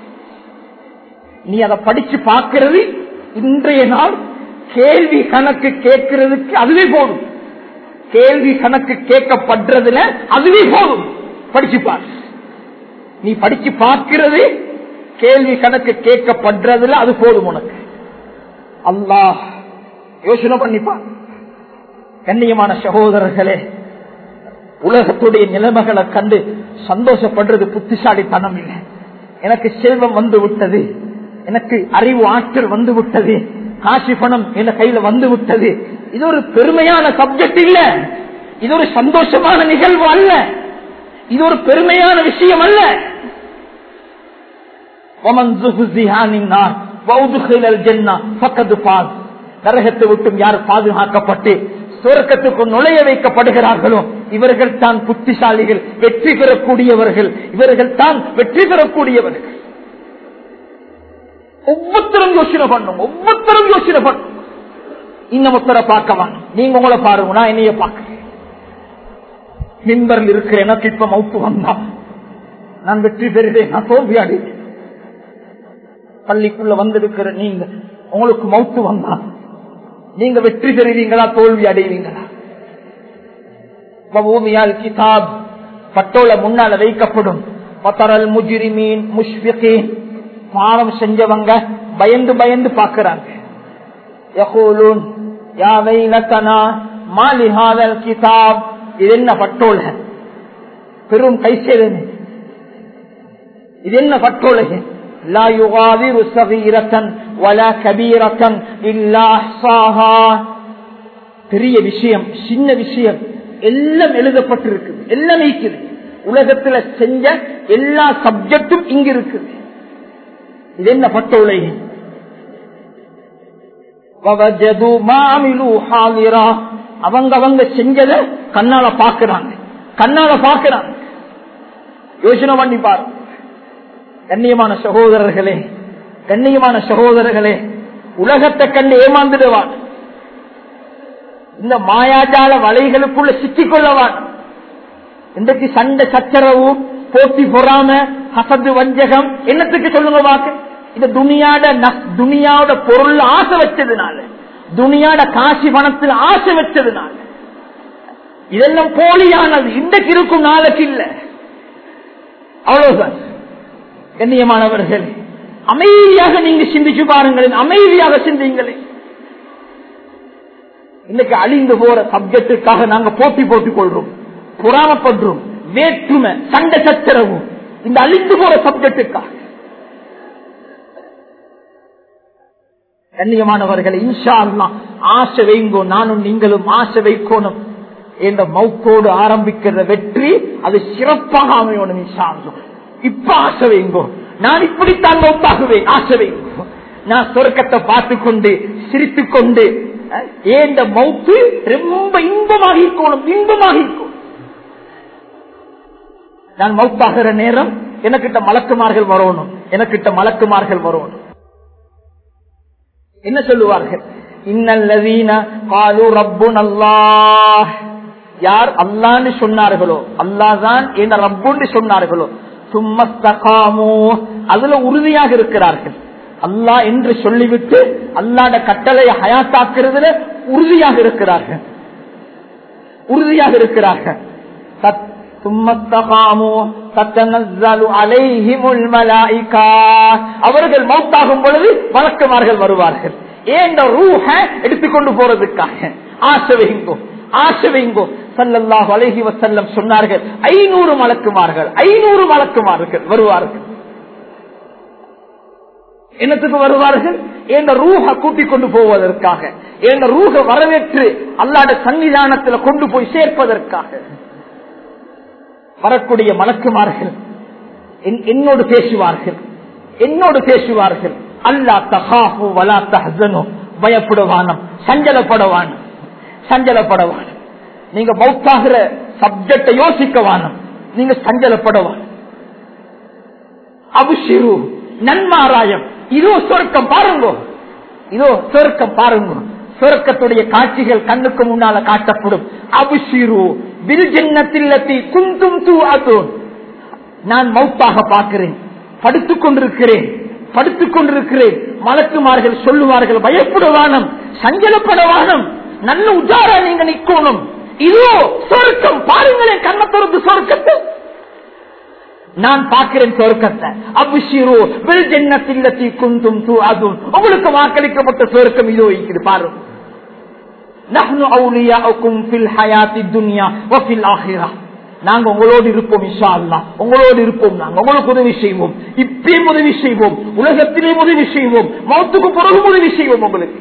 Speaker 1: நீ அதை படிச்சு பார்க்கிறது இன்றைய நாள் கேள்வி கணக்கு கேட்கிறதுக்கு அதுவே போதும் கேள்வி கணக்கு கேட்கப்படுறதுல அதுவே போதும் படிச்சு பார் நீ படிச்சு பார்க்கிறது கேள்வி கணக்கு கேட்கப்படுறதுல அது போதும் உனக்கு அல்லாஹ் யோசனை பண்ணிப்பான் கண்ணியமான சகோதரர்களே உலகத்துடைய நிலைமைகளை கண்டு சந்தோஷப்படுறது புத்திசாலித்தனம் இல்லை எனக்கு செல்வம் வந்து விட்டது எனக்கு அறிவு ஆற்றல் வந்து விட்டது காசி பணம் என் கையில வந்து விட்டது இது ஒரு பெருமையான சப்ஜெக்ட் இல்ல இது ஒரு சந்தோஷமான நிகழ்வு அல்ல இது ஒரு பெருமையான விஷயம் அல்ல நரகத்தை விட்டும் யார் பாதுகாக்கப்பட்டு சுரக்கத்துக்கு நுழைய வைக்கப்படுகிறார்களோ இவர்கள் தான் புத்திசாலிகள் வெற்றி பெறக்கூடியவர்கள் இவர்கள் தான் வெற்றி பெறக்கூடியவர்கள் ஒவ்வொருத்தரும் யோசனை பண்ணும் ஒவ்வொருத்தரும் யோசனை பண்ணும் இன்னும் ஒருத்தரை பார்க்க வேணும் நீங்க உங்களை பாருங்க நான் என்னைய பார்க்க மின்பரில் இருக்கிற எனக்கு இப்ப மவுத்து வந்தா நான் வெற்றி பெறுவேன் நான் தோல்வி அடைவேன் பள்ளிக்குள்ள வந்திருக்கிற நீங்க உங்களுக்கு மவுத்து வந்தா நீங்க வெற்றி பெறுவீங்களா தோல்வி அடைவீங்களா வபூமியால் கிதாப் பட்டோல முன்னால வைக்கப்படும் பத்தரல் முஜிரிமீன் முஷ்பிகீன் பாவம் செஞ்சவங்க பயந்து பயந்து பாக்குறாங்க யகூலூன் யா வைலத்தனா மாலி ஹாதல் கிதாப் இது என்ன பட்டோல பெரும் கைசேதனை இது என்ன பட்டோலை لا يغادر صغيرة ولا كبيرة إلا أحصاها பெரிய விஷயம் சின்ன விஷயம் எல்லாம் எழுதப்பட்டிருக்கு எல்லாம் இருக்குது உலகத்துல செஞ்ச எல்லா சப்ஜெக்டும் இங்க இருக்குது இது என்ன பட்டோலை وَوَجَدُوا مَا عَمِلُوا حَاضِرًا. அவங்க அவங்க செஞ்சத கண்ணால பாக்குறாங்க கண்ணால பாக்குறாங்க யோசனை பண்ணி பாரு கண்ணியமான சகோதரர்களே கண்ணியமான சகோதரர்களே உலகத்தை கண்டு ஏமாந்துடுவான் இந்த மாயாஜால வலைகளுக்குள்ள சிக்கிக் கொள்ளவான் இன்றைக்கு சண்டை சச்சரவு போட்டி பொறாம ஹசது வஞ்சகம் என்னத்துக்கு சொல்லுங்க பாக்க இந்த துணியாட நஸ்- துணியாவோட பொருள் ஆசை வச்சதுனால துணியாட காசி பணத்தில் ஆசை வச்சதுனால இதெல்லாம் போலியானது இன்றைக்கு இருக்கும் நாளைக்கு இல்ல அவ்வளவுதான் கண்ணியமானவர்கள் அமைதியாக நீங்க சிந்திச்சு பாருங்களேன் அமைதியாக சிந்திங்களேன் இன்னைக்கு அழிந்து போற சப்ஜெக்டுக்காக நாங்க போட்டி போட்டுக் கொள்றோம் பொறாமப்படுறோம் வேற்றுமை சண்டை சச்சரவு இந்த அழிந்து போற சப்ஜெக்டுக்காக கண்ணியமானவர்கள் இன்ஷா அல்லாஹ் ஆசை வைங்கோ நானும் நீங்களும் ஆசை வைக்கணும் என்ற மௌத்தோடு ஆரம்பிக்கிற வெற்றி அது சிறப்பாக அமையணும் இன்ஷா அல்லாஹ். இப்ப ஆசை வைங்கோ நான் இப்படித்தான் மௌத்தாகுவேன் ஆசை வைங்கோ நான் சொர்க்கத்தை பார்த்து கொண்டு சிரித்து கொண்டு அஹ், ஏந்த மௌத்து ரொம்ப இன்பமாக இருக்கணும் இன்பமாக இருக்கணும் நான் மௌத்தாகிற நேரம் எனக்கிட்ட மலக்குமார்கள் வரணும் எனக்கிட்ட மலக்குமார்கள் வரணும் என்ன சொல்லுவார்கள் இன்னல்லதீன காலு ரப்புன் அல்லாஹ் யார் அல்லான்னு சொன்னார்களோ அல்லாதான் என்ன ரப்புன்னு சொன்னார்களோ சும்மஸ்தகாமோ அதுல உறுதியாக இருக்கிறார்கள் அல்லாஹ் என்று சொல்லிவிட்டு அல்லாட கட்டளையை ஹயாத்தாக்குறதுல உறுதியாக இருக்கிறார்கள் உறுதியாக இருக்கிறார்கள் தத்- ثم استقاموا تتنزل عليهم الملائكة. அவர்கள் மௌத்தாகும் பொழுது வழக்கமார்கள் வருவார்கள் ஏன் ரூஹ எடுத்துக்கொண்டு போறதுக்காக ஆசை வைங்கோ ஆசை வைங்கோ சல்லல்லாஹு அலைஹி வஸல்லம் சொன்னார்கள் ஐநூறு மலக்குமார்கள் ஐநூறு மலக்குமார்கள் வருவார்கள் என்னத்துக்கு வருவார்கள் என்ற ரூஹ கூட்டிக் கொண்டு போவதற்காக என்ற ரூஹ வரவேற்று அல்லாட சன்னிதானத்துல கொண்டு போய் சேர்ப்பதற்காக வரக்கூடிய மலக்குமார்கள் என்- என்னோடு பேசுவார்கள் என்னோடு பேசுவார்கள் அல்லா தகாஃபு வலா தஹ்சனு பயப்படுவானம் சஞ்சலப்படவானம் சஞ்சலப்படவானம் நீங்க மௌத்தாகிற சப்ஜெக்ட யோசிக்கவானம் நீங்க சஞ்சலப்படவானம் அபுஷிரு நன்மாராயம் இதோ சொர்க்கம் பாருங்க இதோ சொர்க்கம் பாருங்க சொர்க்கத்துடைய காட்சிகள் கண்ணுக்கு முன்னால காட்டப்படும் அபுஷிரு பில்ஜன்னத்தில்லத்தி குந்தும் தூ அதோன் நான் மௌத்தாக பார்க்கிறேன் படுத்துக் கொண்டிருக்கிறேன் படுத்துக் கொண்டிருக்கிறேன் மலக்குமார்கள் சொல்லுவார்கள் பயப்படுவானம் சஞ்சலப்படவானம் நல்ல உஜாரா நீங்க நிக்கணும் இதோ சொர்க்கம் பாருங்களேன் கண்ண திறந்து சொர்க்கத்தை நான் பார்க்கிறேன் சொர்க்கத்தை அபிஷிரோ வில் ஜென்னத்தில்லத்தி குந்தும் தூ அதுவும் உங்களுக்கு வாக்களிக்கப்பட்ட சொர்க்கம் இதோ இருக்குது பாருங்க நஹ்னு அவுலியாஉக்கும் ஃபில் ஹயாத்தி துன்யா வ ஃபில் ஆஹிரா நாங்க உங்களோடு இருப்போம் இன்ஷா அல்லாஹ் உங்களோடு இருப்போம் நாங்க உங்களுக்கு உதவி செய்வோம் இப்பே உதவி செய்வோம் உலகத்திலே உதவி செய்வோம் மௌத்துக்கு பிறகு உதவி செய்வோம் உங்களுக்கு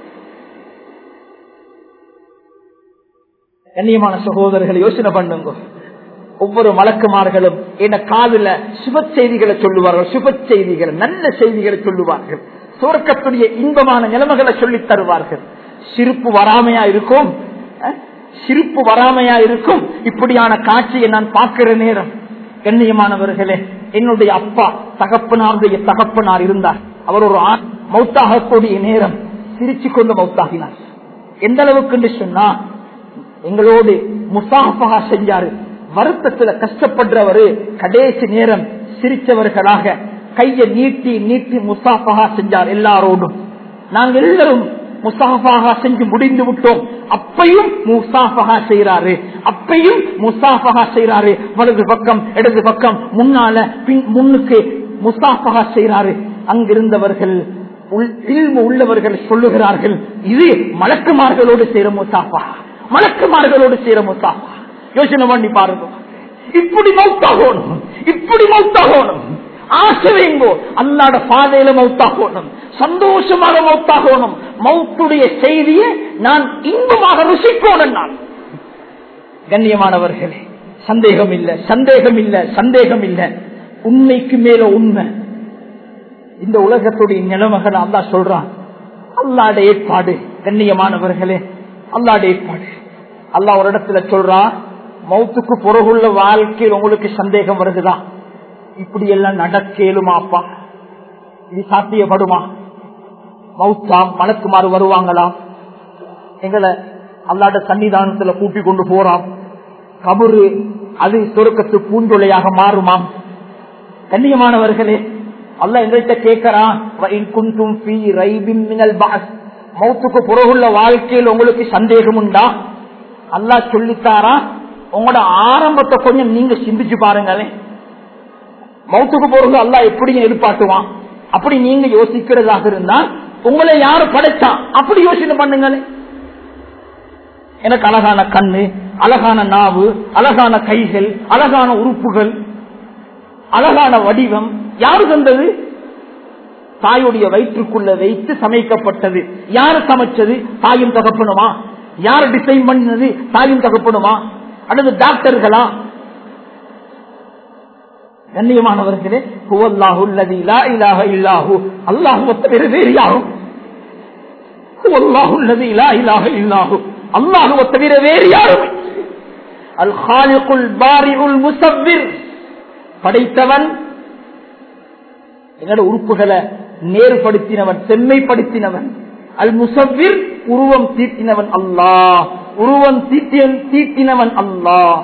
Speaker 1: கண்ணியமான சகோதரர்களை யோசனை பண்ணுங்க ஒவ்வொரு மலக்குமார்களும் என்ன காதுல சுப செய்திகளை சொல்லுவார்கள் சுப செய்திகள் நல்ல செய்திகளை சொல்லுவார்கள் சுவர்க்கத்துடைய இன்பமான நிலைமைகளை சொல்லித் தருவார்கள் சிரிப்பு வராமையா இருக்கும் அஹ், சிரிப்பு வராமையா இருக்கும் இப்படியான காட்சியை நான் பார்க்கிற நேரம் கண்ணியமானவர்களே என்னுடைய அப்பா தகப்பனாருடைய தகப்பனார் இருந்தார் அவர் ஒரு ஆண் மௌத்தாகக்கூடிய நேரம் சிரிச்சு கொண்டு மௌத்தாகினார் எந்த அளவுக்கு சொன்னா எங்களோடு முசாஃபகா செஞ்சாரு வருத்தத்துல கஷ்டப்படுறவரு கடைசி நேரம் சிரிச்சவர்களாக கையை நீட்டி நீட்டி முசாஃபகா செஞ்சார் எல்லாரோடும் நாங்கள் எல்லாரும் முசாஃபகா செஞ்சு முடிந்து விட்டோம் அப்பையும் முசாஃபகா செய்யறாரு அப்பையும் முசாஃபகா செய்யறாரு வலது பக்கம் இடது பக்கம் முன்னால பின் முன்னுக்கு முசாஃபகா செய்யறாரு அங்கிருந்தவர்கள் இல்மு உள்ளவர்கள் சொல்லுகிறார்கள் இது மலக்குமார்களோடு சேர முசாஃபா மலக்குமார்களோடு சேர முசாஃபா யோசனை பண்ணி பாருங்க இப்படி மௌத்தாகணும் இப்படி மௌத்தாகணும் ஆசை வைங்கோ அல்லாட பாதையில மௌத்தாகணும் சந்தோஷமாக மௌத்தாகணும் மௌத்துடைய செய்தியை நான் இன்பமாக ருசிக்கோணும் நான் கண்ணியமானவர்களே சந்தேகம் இல்ல சந்தேகம் இல்ல சந்தேகம் இல்ல உண்மைக்கு மேல உண்மை இந்த உலகத்துடைய நிலைமைகள் அல்லா சொல்றான் அல்லாட ஏற்பாடு கண்ணியமானவர்களே அல்லாட ஏற்பாடு அல்லா ஒரு இடத்துல சொல்றான் மௌத்துக்கு பிறகுள்ள வாழ்க்கையில் உங்களுக்கு சந்தேகம் வருதுதான் இப்படி எல்லாம் நடக்கலுமாப்பா இது சாத்தியப்படுமா மௌத்தாம் மனக்குமாறு வருவாங்களாம் எங்களை அல்லாட சன்னிதானத்துல கூட்டி கொண்டு போறாம் கபரு அது சொருக்கத்து பூஞ்சொலையாக மாறுமாம் கண்ணியமானவர்களே அல்ல எங்கள்கிட்ட கேட்கிறான் மௌத்துக்கு புறகுள்ள வாழ்க்கையில் உங்களுக்கு சந்தேகம் உண்டா அல்லா சொல்லித்தாரா உங்களோட ஆரம்பத்தை கொஞ்சம் நீங்க சிந்திச்சு பாருங்களேன் மௌத்துக்கு போறது அல்லா எப்படி எதிர்பார்த்துவான் அப்படி நீங்க யோசிக்கிறதாக இருந்தா உங்களை யாரு படைச்சான் அப்படி யோசனை பண்ணுங்களே எனக்கு அழகான கண்ணு அழகான நாவு அழகான கைகள் அழகான உறுப்புகள் அழகான வடிவம் யாரு தந்தது தாயுடைய வயிற்றுக்குள்ள வைத்து சமைக்கப்பட்டது யாரு சமைச்சது தாயும் தகப்பணுமா யார் டிசைன் பண்ணது தாயும் தகப்பணுமா அல்லது டாக்டர்களா கண்ணியமானவர்களே அல்லாஹுவ தவிர வேறு யாரும் அல்லாஹுவ தவிர வேறு யாரும் அல் ஹாலிகுல் பாரிஉல் முசவ்விர் படைத்தவன் எங்களோட உறுப்புகளை நேர்படுத்தினவன் செம்மைப்படுத்தினவன் அல் முசவ்விர் உருவம் தீட்டினவன் அல்லாஹ் உருவம் தீட்டினவன் அல்லாஹ்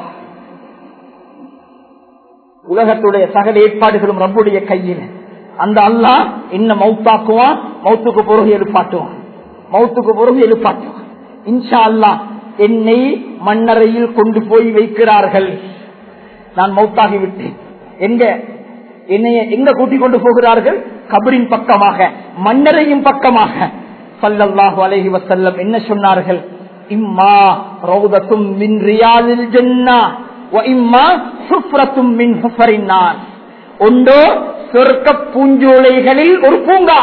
Speaker 1: உலகத்துடைய சகல ஏற்பாடுகளும் ரப்புடைய கையில் அந்த அல்லாஹ் என்ன மௌத்தாக்குவான் மௌத்துக்கு பொருள் எழுப்பாட்டுவான் மௌத்துக்கு பொருள் எழுப்பாட்டுவான் இன்ஷா அல்லா என்னை மண்ணறையில் கொண்டு போய் வைக்கிறார்கள் நான் மௌத்தாகி விட்டேன் எங்க என்னைய எங்க கூட்டிக் கொண்டு போகிறார்கள் கபரின் பக்கமாக மன்னரையும் பக்கமாக சல்லல்லாஹு அலைஹி வசல்லம் என்ன சொன்னார்கள் இம்மா ரௌதத்தும் மின் ரியாதில் ஜன்னா இம்மா சுப்ரத்தும் மின் ஹுஃபரின்னான் ஒன்றோ சொர்க்க பூஞ்சோலைகளில் ஒரு பூங்கா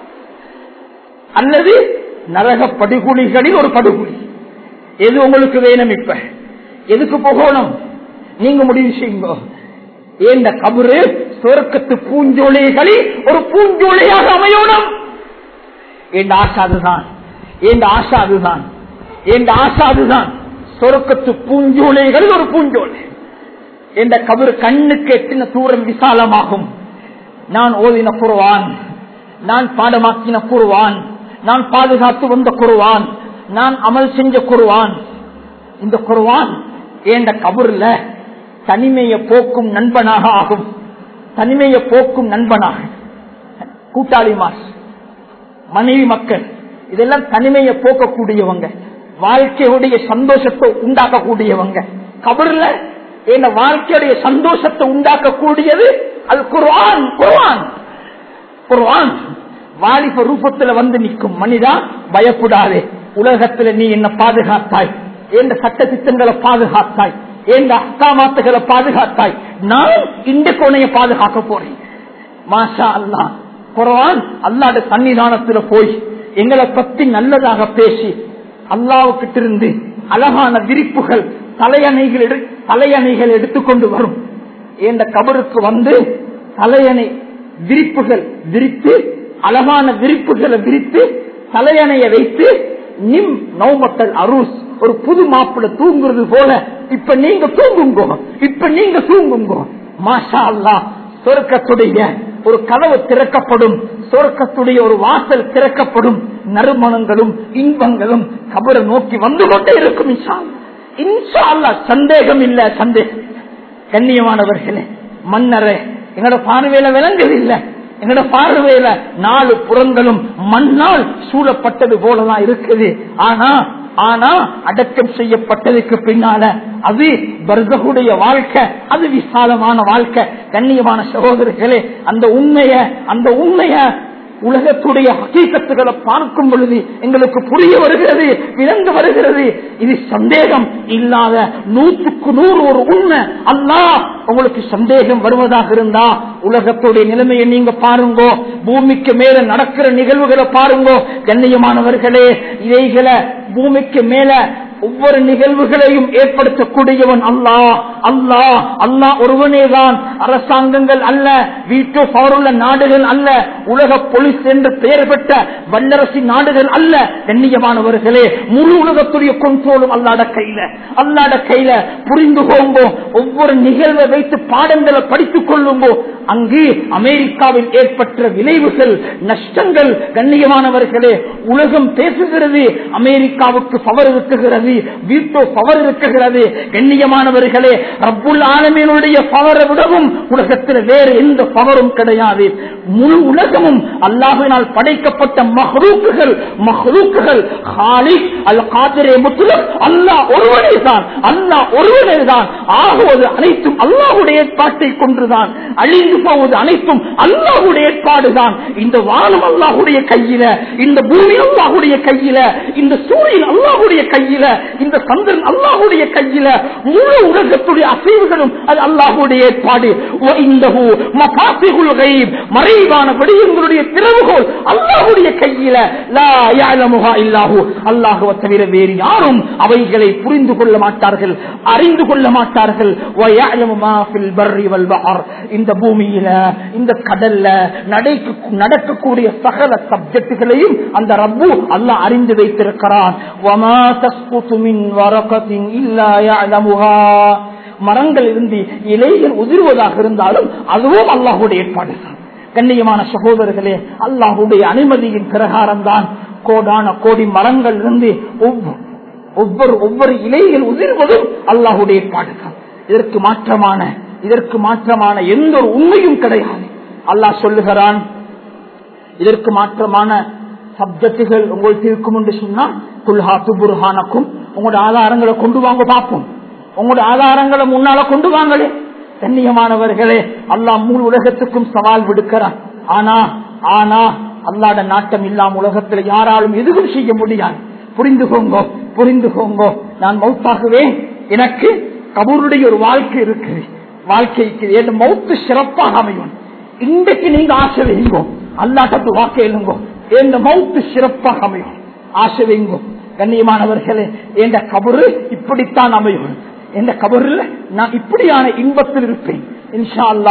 Speaker 1: அல்லது நரக படுகொலிகளில் ஒரு படுகொலி எது உங்களுக்கு வேணும் இப்ப எதுக்கு போகணும் நீங்க முடிவு செய்யுங்க ஏந்த கபரு சொர்க்கத்து பூஞ்சோலைகளில் ஒரு பூஞ்சோலையாக அமையணும் என் ஆசை அதுதான் என் ஆசை அதுதான் என் ஆசை அதுதான் சொர்க்கத்து பூஞ்சோலைகளில் ஒரு பூஞ்சோலை என்ற கபரு கண்ணுக்கு எட்டின தூரம் விசாலமாகும் நான் ஓதின குருவான் நான் பாடமாக்கின குருவான் நான் பாதுகாத்து வந்த குருவான் நான் அமல் செஞ்ச குருவான் இந்த குருவான் ஏண்ட கபூர்ல தனிமையை போக்கும் நண்பனாக ஆகும் தனிமையை போக்கும் நண்பனாக கூட்டாளி மாஸ் மனைவி மக்கள் இதெல்லாம் தனிமையை போக்கக்கூடியவங்க வாழ்க்கையுடைய சந்தோஷத்தை உண்டாக்கக்கூடியவங்க கபர்ல என் வாழ்க்கையுடைய சந்தோஷத்தை உண்டாக்கக்கூடியது அது குர்ஆன் குர்ஆன் குர்ஆன் வாலிப ரூபத்துல வந்து நிற்கும் மனிதா பயப்படாதே உலகத்துல நீ என்ன பாதுகாத்தாய் எந்த சட்ட திட்டங்களை பாதுகாத்தாய் எந்த அக்காமாத்துகளை பாதுகாத்தாய் நான் இந்த கோணைய பாதுகாக்க போறேன் மாஷா அல்லா குர்ஆன் அல்லாட சன்னிதானத்துல போய் எங்களை பத்தி நல்லதாக பேசி அல்லாவுக்கிட்ட இருந்து அழகான விரிப்புகள் தலையணைகள் எடு தலையணைகள் எடுத்துக்கொண்டு வரும் என்ற கபருக்கு வந்து தலையணை விரிப்புகள் விரித்து அழகான விரிப்புகளை விரித்து தலையணைய வைத்து நிம் நோமட்டல் அரூஸ் ஒரு புது மாப்பிள்ள தூங்குறது போல இப்ப நீங்க தூங்குங்கோ இப்ப நீங்க தூங்குங்கோ மாஷா அல்லா சொர்க்கத்துடைய ஒரு கதவு திறக்கப்படும் சொர்க்கத்துடைய ஒரு வாசல் திறக்கப்படும் நறுமணங்களும் இன்பங்களும் கபரை நோக்கி வந்து கொண்டே இருக்கும் இன்ஷா அல்லாஹ். இன்ஷா அல்லாஹ் சந்தேகம் இல்ல சந்தேகம் கண்ணியமானவர்களே மன்னரே எங்களோட பார்வையில விலங்குது இல்ல எங்களோட பார்வையில நாலு புறங்களும் மண்ணால் சூழப்பட்டது போலதான் இருக்குது ஆனா ஆனா அடக்கம் செய்யப்பட்டதுக்கு பின்னால அது பர்தகுடைய வாழ்க்கை அது விசாலமான வாழ்க்கை கண்ணியமான சகோதரர்களே அந்த உண்மைய அந்த உண்மைய உலகத்துடைய ஹக்கீக்கத்துகளை பார்க்கும் பொழுது எங்களுக்கு புரிய வருகிறது விளங்க வருகிறது இது சந்தேகம் இல்லாத நூற்றுக்கு நூறு ஒரு உண்மை அல்லாஹ் உங்களுக்கு சந்தேகம் வருவதாக இருந்தா உலகத்துடைய நிலைமையை நீங்க பாருங்கோ பூமிக்கு மேல நடக்கிற நிகழ்வுகளை பாருங்கோ கண்ணியமானவர்களே இவைகளை பூமிக்கு மேல ஒவ்வொரு நிகழ்வுகளையும் ஏற்படுத்தக்கூடியவன் அல்லாஹ் அல்லாஹ் அல்லாஹ் ஒருவனே தான் அரசாங்கங்கள் அல்ல வீட்டு பவருள்ள நாடுகள் அல்ல உலக போலீஸ் என்று பெயர் பெற்ற வல்லரசு நாடுகள் அல்ல கண்ணியமானவர்களே முழு உலகத்துடைய கொண்டோலும் அல்லாட கையில அல்லாட கையில புரிந்து போங்கோ ஒவ்வொரு நிகழ்வை வைத்து பாடங்களை படித்துக் கொள்ளுங்கோ அங்கு அமெரிக்காவில் ஏற்பட்ட விளைவுகள் நஷ்டங்கள் கண்ணியமானவர்களே உலகம் பேசுகிறது அமெரிக்காவுக்கு பவர் இருக்குகிறது வீட்டோ பவர் இருக்குகிறது கண்ணியமானவர்களே ரப்புல் ஆலமீனுடைய பவரை விடவும் உலகத்தில் வேறு எந்த பவரும் கிடையாது முழு உலகமும் அல்லாஹினால் படைக்கப்பட்ட மஹ்ரூக்குகள் மஹ்ரூக்குகள் ஹாலிக் அல் காதிரே முத்துலம் அல்லாஹ் ஒருவனே தான் அல்லாஹ் ஒருவனே தான் ஆகுவது அனைத்தும் அல்லாஹுடைய ஏற்பாட்டை கொன்றுதான் அழிந்து போவது அனைத்தும் அல்லாஹுடைய ஏற்பாடுதான் இந்த வானம் அல்லாஹுடைய கையில இந்த பூமி அல்லாஹுடைய கையில இந்த சூரியன் அல்லாஹுடைய கையில இந்த சந்திரன் அல்லாஹுடைய கையில முழு உலகத்துடைய அசைவுகளும் அது அல்லாஹுடைய ஏற்பாடு وَإِنَّهُ مَفَاتِحُ الْغَيْبِ மறைவான விடயங்களுடைய திறவுகோல் அல்லாஹுடைய கையில லா يَعْلَمُهَا إِلَّا هُوَ அல்லாஹுவை தவிர வேறு யாரும் அவைகளை புரிந்து கொள்ள மாட்டார்கள் அறிந்து கொள்ள மாட்டார்கள் وَيَعْلَمُ مَا فِي الْبَرِّ وَالْبَحْرِ இந்த பூமியில இந்த கடல்ல நடைக்கு நடக்கக்கூடிய சகல சப்ஜெக்டுகளையும் அந்த ரப்பு அல்லாஹ் அறிந்து வைத்திருக்கிறான் وَمَا تَسْقُطُ مِنْ وَرَقَةٍ إِلَّا يَعْلَمُهَا மரங்கள் இருந்து இலைகள் உதிர்வதாக இருந்தாலும் அதுவும் அல்லாஹுடைய ஏற்பாடு தான் கண்ணியமான சகோதரர்களே அல்லாஹுடைய அனுமதியின் பிரகாரம் தான் கோடான கோடி மரங்கள் இருந்து ஒவ்வொரு ஒவ்வொரு ஒவ்வொரு இலைகள் உதிர்வதும் அல்லாஹுடைய ஏற்பாடு தான் இதற்கு மாற்றமான இதற்கு மாற்றமான எந்த ஒரு உண்மையும் கிடையாது அல்லாஹ் சொல்லுகிறான் இதற்கு மாற்றமான சப்ஜெக்டுகள் உங்களுக்கு இருக்கும் என்று சொன்னா குல்ஹா துபுர்ஹானக்கும் உங்களோட ஆதாரங்களை கொண்டு வாங்க பார்ப்போம் உங்களோட ஆதாரங்களை முன்னால கொண்டு வாங்களே கண்ணியமானவர்களே அல்லாஹ் முழு உலகத்துக்கும் சவால் விடுக்கிறான் ஆனா ஆனா அல்லாட நாட்டம் இல்லாம உலகத்துல யாராலும் எதுவும் செய்ய முடியாது புரிந்து போங்கோ புரிந்து போங்கோ நான் மௌத்தாகுவேன் எனக்கு கபூருடைய ஒரு வாழ்க்கை இருக்கு வாழ்க்கைக்கு என் மௌத்து சிறப்பாக அமையும் இன்றைக்கு நீங்க ஆசை வைங்கோ அல்லாட்டத்து வாக்கு எழுங்கோ என் மௌத்து சிறப்பாக அமையும் ஆசை வைங்கோ கண்ணியமானவர்களே என் கபரு இப்படித்தான் அமையும் எந்த கபரில் நான் இப்படியான இன்பத்தில் இருப்பேன் இன்ஷா அல்லா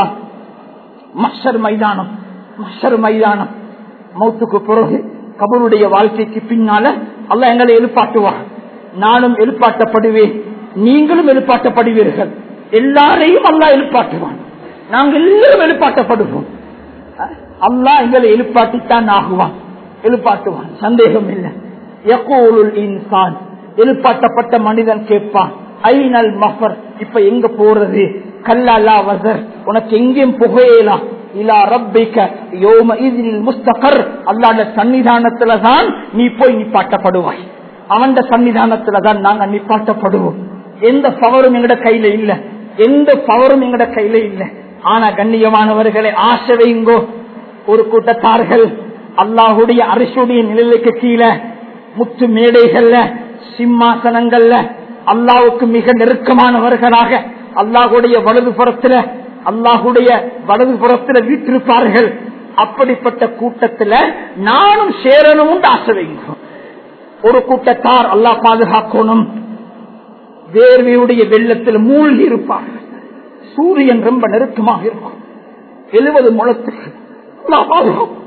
Speaker 1: மஷர் மைதானம் மஷர் மைதானம் மௌத்துக்கு பிறகு கபருடைய வாழ்க்கைக்கு பின்னால அல்ல எங்களை எழுப்பாட்டுவார் நானும் எழுப்பாட்டப்படுவேன் நீங்களும் எழுப்பாட்டப்படுவீர்கள் எல்லாரையும் அல்லா எழுப்பாட்டுவான் நாங்கள் எல்லாரும் எழுப்பாட்டப்படுவோம் அல்லாஹ் எங்களை எழுப்பாட்டித்தான் ஆகுவான் எழுப்பாட்டுவான் சந்தேகம் இல்லை யகூலுல் இன்சான் எழுப்பாட்டப்பட்ட மனிதன் கேட்பான் ஐநல் மஃபர் இப்ப எங்க போறது கல்லா வசர் உனக்கு எங்கேயும் புகையலாம் இலா ரப்பிக்க யோம இதில் முஸ்தகர் அல்லாட சன்னிதானத்துல தான் நீ போய் நிப்பாட்டப்படுவாய் அவன் சன்னிதானத்துல தான் நாங்க நிப்பாட்டப்படுவோம் எந்த பவரும் எங்கட கையில இல்ல எந்த பவரும் எங்கட கையில இல்ல ஆனா கண்ணியமானவர்களை ஆசை வைங்கோ ஒரு கூட்டத்தார்கள் அல்லாஹுடைய அரசுடைய நிலைக்கு கீழே முத்து மேடைகள்ல சிம்மாசனங்கள்ல அல்லாவுக்கு மிக நெருக்கமானவர்களாக அல்லாஹுடைய வலது புறத்துல அல்லாஹுடைய வலது புறத்துல வீட்டிருப்பார்கள் அப்படிப்பட்ட கூட்டத்துல நானும் சேரணும் ஆசை வைக்கிறோம் ஒரு கூட்டத்தார் அல்லாஹ் பாதுகாக்கணும் வேர்வையுடைய வெள்ளத்தில் மூழ்கி இருப்பார்கள் சூரியன் ரொம்ப நெருக்கமாக இருக்கும் எழுபது முழத்துக்கு அல்லாஹ் பாதுகாக்கும்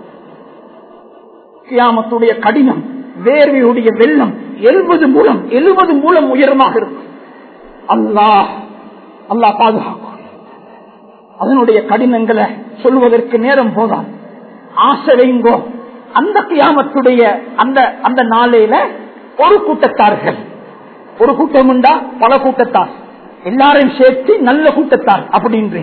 Speaker 1: கியாமத்துடைய கடினம் வேர்வையுடைய வெள்ளம் எழுபது மூலம் எழுபது மூலம் உயரமாக இருக்கும் அல்லாஹ் அல்லாஹ் பாதுகாக்கும் அதனுடைய கடினங்களை சொல்வதற்கு நேரம் போதாம் ஆசை வைங்கோ அந்த கியாமத்துடைய அந்த அந்த நாளையில ஒரு கூட்டத்தார்கள் ஒரு கூட்டம் உண்டா பல கூட்டத்தார் எல்லாரையும் சேர்த்து நல்ல கூட்டத்தார் அப்படின்றேன்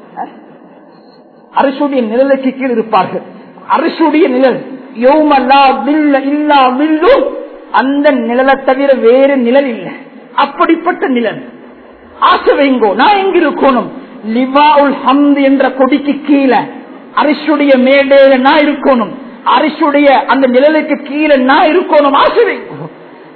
Speaker 1: அரசுடைய நிழலுக்கு கீழ் இருப்பார்கள் அரசுடைய நிழல் யோமல்லா வில்ல இல்லா வில்லும் அந்த நிழலை தவிர வேறு நிழல் இல்லை அப்படிப்பட்ட நிழல் ஆசை வைங்கோ நான் எங்க இருக்கணும் லிவா உல் ஹம்து என்ற கொடிக்கு கீழே அரிசுடைய மேடையில நான் இருக்கணும் அரிசுடைய அந்த நிழலுக்கு கீழே நான் இருக்கணும் ஆசை வைங்கோ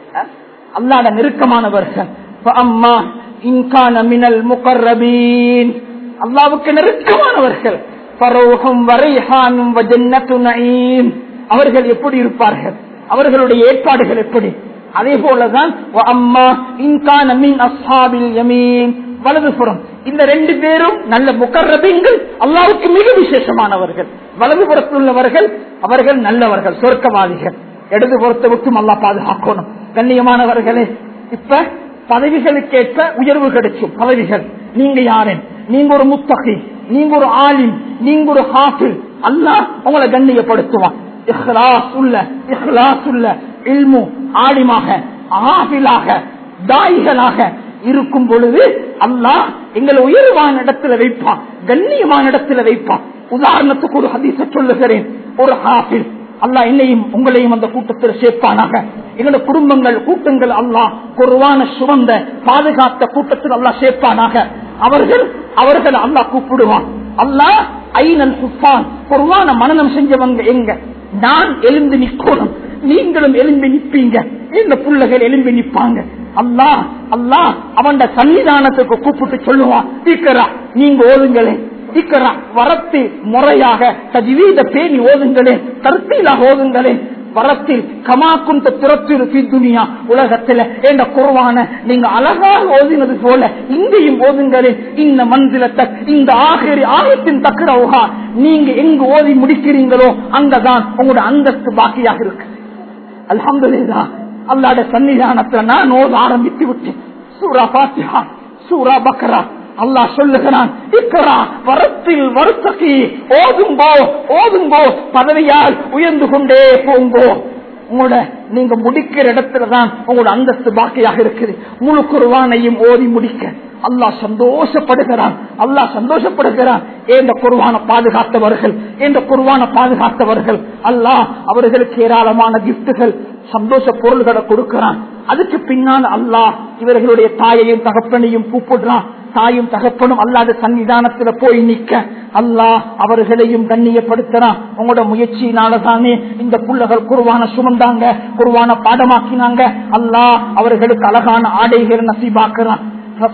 Speaker 1: அல்லாட நெருக்கமானவர்கள் அம்மா இன்கான மினல் முகர்ரபீன் அல்லாவுக்கு நெருக்கமானவர்கள் பரோகம் வரைஹானும் வஜன்னத்து நயீம் அவர்கள் எப்படி இருப்பார்கள் அவர்களுடைய ஏற்பாடுகள் எப்படி அதே போலதான் அம்மா இன்கான மின் அஸ்ஹாபில் யமீன் வலதுபுறம் இந்த ரெண்டு பேரும் நல்ல முகர்ரபீன்கள் அல்லாவுக்கு மிக விசேஷமானவர்கள் வலதுபுறத்தில் உள்ளவர்கள் அவர்கள் நல்லவர்கள் சொர்க்கவாதிகள் இடது புறத்தை விட்டும் அல்லா பாதுகாக்கணும் கண்ணியமானவர்களே இப்ப பதவிகளுக்கேற்ப உயர்வு கிடைக்கும் பதவிகள் நீங்க யாரு நீங்க ஒரு முத்தகி நீங்க ஒரு ஆலிம் நீங்க ஒரு ஹாஃபில் அல்லாஹ் உங்களை கண்ணியப்படுத்துவான் இஹ்லாஸ் உள்ள இஹ்லாஸ் உள்ள இல்மு ஆலிமாக ஆபிலாக தாய்களாக இருக்கும் பொழுது அல்லாஹ் எங்களை உயர்வான இடத்துல வைப்பான் கண்ணியமான இடத்துல வைப்பான் உதாரணத்துக்கு ஒரு ஹதீச சொல்லுகிறேன் ஒரு ஹாஃபில் அல்லாஹ் என்னையும் உங்களையும் அந்த கூட்டத்தில் சேர்ப்பானாக எங்களுடைய குடும்பங்கள் கூட்டங்கள் அல்லாஹ் குருவான சுமந்த பாதுகாத்த கூட்டத்தில் அல்லாஹ் சேர்ப்பானாக அவர்கள் அவர்கள் அல்லாஹ் கூப்பிடுவான் அல்லாஹ் ஐநல் குப்பான் குருவான மனநம் செஞ்சவங்க எங்க நான் எழுந்து நிக்கணும் நீங்களும் எழும்பி நிப்பீங்க இந்த புள்ளைகள் எழும்பி நிப்பாங்க அல்லாஹ் அல்லாஹ் அவன் சன்னிதானத்துக்கு கூப்பிட்டு சொல்லுவான் தீக்கரா நீங்க ஓதுங்களே இக்கரா வரத்தில் முறையாக தஜ்வீத பேணி ஓதுங்களே தர்த்தீலாக ஓதுங்களே வரத்தில் கமாக்கும் துரத்திரு துனியா உலகத்துல என்ற குருவான நீங்க அழகாக ஓதினது போல இங்கேயும் ஓதுங்களே இந்த மந்திரத்தை இந்த ஆகிரி ஆயத்தின் தக்கடவுகா நீங்க எங்கு ஓதி முடிக்கிறீங்களோ அங்கதான் உங்களோட அந்தஸ்து பாக்கியாக இருக்கு அல்ஹம்துலில்லாஹ் அல்லாட சன்னிதானத்துல நான் ஓத ஆரம்பித்து விட்டேன் சூரா பாத்தியா சூரா பக்ரா அல்லாஹ் சொல்லுகிறான் இக்கரா வரத்தில் வருத்தகி ஓதுங்கோ ஓதுங்கோ பதவியால் உயர்ந்து கொண்டே போங்கோ உங்களோட நீங்க முடிக்கிற இடத்துலதான் உங்களோட அந்தஸ்து பாக்கியாக இருக்குது முழு குருவானையும் ஓதி முடிக்க அல்லாஹ் சந்தோஷப்படுகிறான் அல்லாஹ் சந்தோஷப்படுகிறான் ஏந்த குருவான பாதுகாத்தவர்கள் ஏந்த குருவான பாதுகாத்தவர்கள் அல்லாஹ் அவர்களுக்கு ஏராளமான கிஃப்டுகள் சந்தோஷ பொருள்களை கொடுக்கிறான் அதுக்கு பின்னால் அல்லாஹ் இவர்களுடைய தாயையும் தகப்பனையும் கூப்பிடுறான் தாயும் தகப்பனும் அல்லாத சன்னிதானத்துல போய் நிக்க அல்லாஹ் அவர்களையும் கண்ணியப்படுத்துறான் உங்களோட முயற்சியினாலதானே இந்த புள்ளகள் குருவான சுமந்தாங்க குருவான பாடமாக்கினாங்க அல்லாஹ் அவர்களுக்கு அழகான ஆடைகள் நசீபாக்குறான்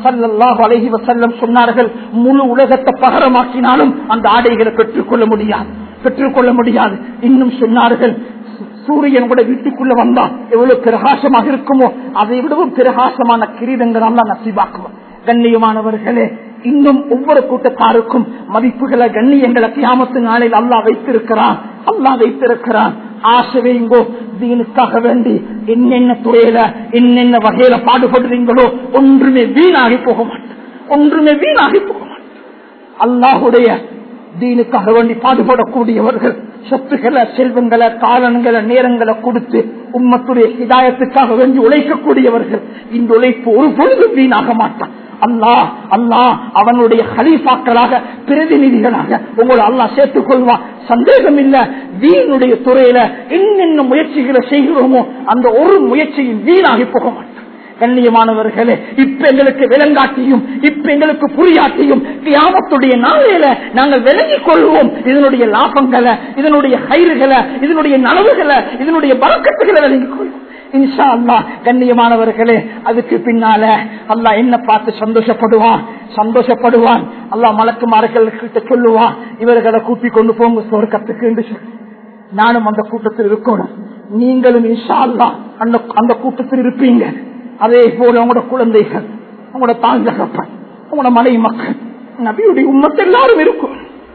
Speaker 1: அலஹி வசல்லம் சொன்னார்கள் முழு உலகத்தை பகரமாக்கினாலும் அந்த ஆடைகளை பெற்றுக்கொள்ள முடியாது பெற்றுக்கொள்ள முடியாது இன்னும் சொன்னார்கள் சூரியன் கூட வீட்டுக்குள்ள வந்தா எவ்வளவு பிரகாசமாக இருக்குமோ அதை விடவும் பிரகாசமான கிரீடங்கள் எல்லாம் நசீபாக்குவோம் கண்ணியமானவர்களே இன்னும் ஒவ்வொரு கூட்டத்தாருக்கும் மதிப்புகளை கண்ணியங்களை கியாமத்து நாளில் அல்லா வைத்திருக்கிறான் அல்லா வைத்திருக்கிறான் ஆசை வைங்கோ தீனுக்காக வேண்டி என்னென்ன துறையில என்னென்ன வகையில பாடுபடுறீங்களோ ஒன்றுமே வீணாகி போக மாட்டேன் ஒன்றுமே வீணாகி போக மாட்டேன் அல்லாஹுடைய தீனுக்காக வேண்டி பாடுபடக்கூடியவர்கள் சொத்துக்களை செல்வங்களை காலங்களை நேரங்களை கொடுத்து உம்மத்துடைய ஹிதாயத்துக்காக வேண்டி உழைக்கக்கூடியவர்கள் இந்த உழைப்பு ஒரு பொழுதும் வீணாக மாட்டான் அல்லாஹ் அல்லாஹ் அவனுடைய ஹலீஃபாக்களாக பிரதிநிதிகளாக உங்களை அல்லாஹ் சேர்த்துக் கொள்வான் சந்தேகம் இல்ல வீணுடைய துறையில என்னென்ன முயற்சிகளை செய்கிறோமோ அந்த ஒரு முயற்சியும் வீணாகி போக மாட்டோம் கண்ணியமானவர்களே இப்ப எங்களுக்கு விலங்காட்டியும் இப்ப எங்களுக்கு புரியாட்டியும் கியாமத்துடைய நாளையில நாங்கள் விளங்கிக் கொள்வோம் இதனுடைய லாபங்களை இதனுடைய கயிறுகளை இதனுடைய நலவுகளை இதனுடைய பறக்கத்துகளை விளங்கிக் கொள்வோம் இன்ஷா அல்லா கண்ணியமானவர்களே அதுக்கு பின்னால அல்லா என்ன பார்த்து சந்தோஷப்படுவான் சந்தோஷப்படுவான் அல்லா மலக்குமார்கள் கிட்ட சொல்லுவான் இவர்களை கூட்டி கொண்டு போங்க சொர்க்கத்துக்கு என்று சொல்லி நானும் அந்த கூட்டத்தில் இருக்கணும் நீங்களும் இன்ஷா அல்லா அந்த அந்த கூட்டத்தில் இருப்பீங்க அதே போல உங்களோட குழந்தைகள் உங்களோட தாய் தகப்பன் உங்களோட மனைவி மக்கள் நபியுடைய உம்மத்து எல்லாரும் இருக்கும்